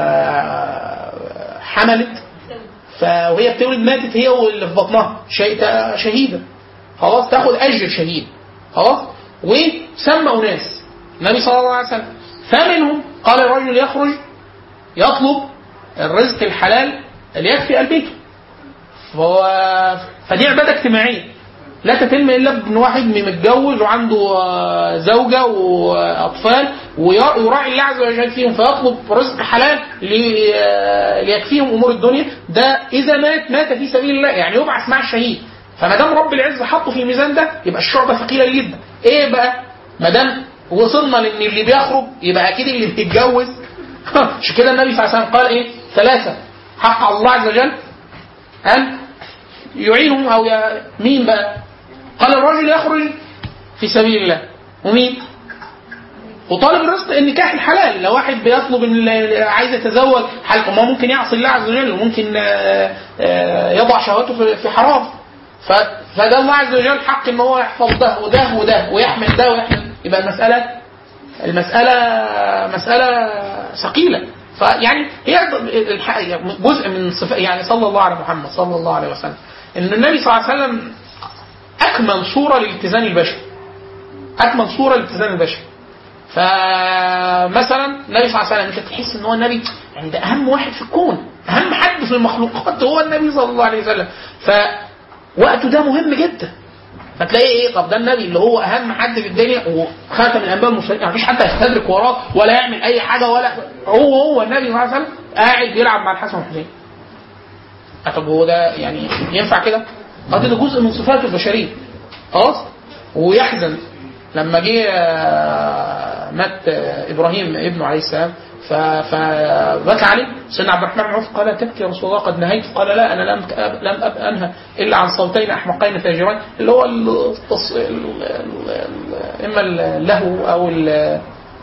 حملت فوهي بتولد ماتت هي واللي في بطنها شيء شهيدة خلاص تاخد أجر شهيد خلاص وسموا ناس النبي صلى الله عليه وسلم فمنهم قال الرجل يخرج يطلب الرزق الحلال اللي يكفي بيته فهو فدي عباده اجتماعيه لا تتم الا بان واحد متجوز وعنده آه، زوجه واطفال ويراعي الله عز وجل فيهم فيطلب رزق حلال لي- آه، ليكفيهم امور الدنيا ده اذا مات مات في سبيل الله يعني يبعث مع الشهيد فما دام رب العزه حطه في الميزان ده يبقى الشعبه ثقيله جدا ايه بقى ما دام وصلنا لان اللي بيخرج يبقى اكيد اللي بيتجوز مش كده النبي صلى الله عليه وسلم قال ايه ثلاثه حق على الله عز وجل أن يعينهم أو ي... مين بقى؟ قال الرجل يخرج في سبيل الله ومين؟ وطالب الرزق النكاح الحلال لو واحد بيطلب ان عايز يتزوج حل... ما ممكن يعصي الله عز وجل وممكن آه، آه، يضع شهواته في- في حرام ف... فده الله عز وجل حق ان هو يحفظ ده وده وده ويحمل ده ويحمل يبقى المسألة المسألة مسألة ثقيلة فيعني هي الح- جزء من صفات يعني صلى الله على محمد صلى الله عليه وسلم ان النبي صلى الله عليه وسلم اكمل صورة للاتزان البشري اكمل صورة للاتزان البشري فمثلا النبي صلى الله عليه وسلم انت تحس ان هو النبي يعني ده اهم واحد في الكون اهم حد في المخلوقات هو النبي صلى الله عليه وسلم فوقته ده مهم جدا فتلاقي ايه طب ده النبي اللي هو اهم حد في الدنيا وخاتم الانبياء المرسلين يعني مفيش حد هيستدرك وراه ولا يعمل اي حاجه ولا هو هو النبي صلى الله عليه وسلم قاعد بيلعب مع الحسن والحسين طب هو ده يعني ينفع كده؟ اه ده جزء من صفاته البشريه خلاص ويحزن لما جه آه، مات آه، ابراهيم ابنه عليه السلام ف- فبكى عليه سيدنا عبد الرحمن بن عوف قال تبكي يا رسول الله قد نهيت قال لا انا لم لم اب انهى الا عن صوتين احمقين فاجرين اللي هو التص... ال- ال- ال- اما اللهو او ال-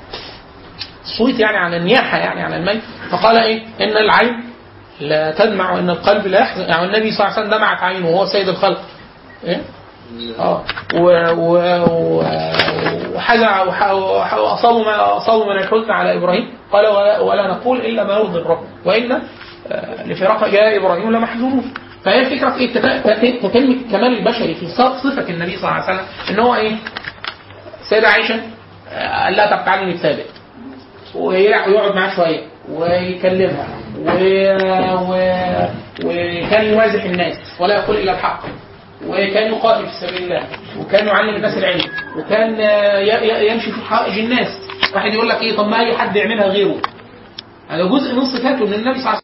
الصويت يعني عن النياحه يعني عن الميت فقال ايه ان العين لا تدمع وان القلب لا يحزن يعني النبي صلى الله عليه وسلم دمعت عينه وهو سيد الخلق ايه اه و و و وحزن وح- وح- واصابوا ما اصابوا من الحزن على ابراهيم قال ولا, ولا نقول الا ما يرضي الرب وان آه، لفراق جاء ابراهيم لمحزونون فهي الفكره في ايه تت- تت- تتم الكمال البشري في صف- صفه النبي صلى الله عليه وسلم ان هو ايه سيدة عائشه آه، قال لها طب تعالي نتسابق ويلعب ويقعد معاه شويه ويكلمها و... و... وكان يوازح الناس ولا يقول الا الحق وكان يقاتل في سبيل الله وكان يعلم الناس العلم وكان آه، ي- ي- يمشي في حائج الناس واحد يقول لك ايه طب ما اي حد يعملها غيره هذا جزء من صفاته ان النبي صلى الله عليه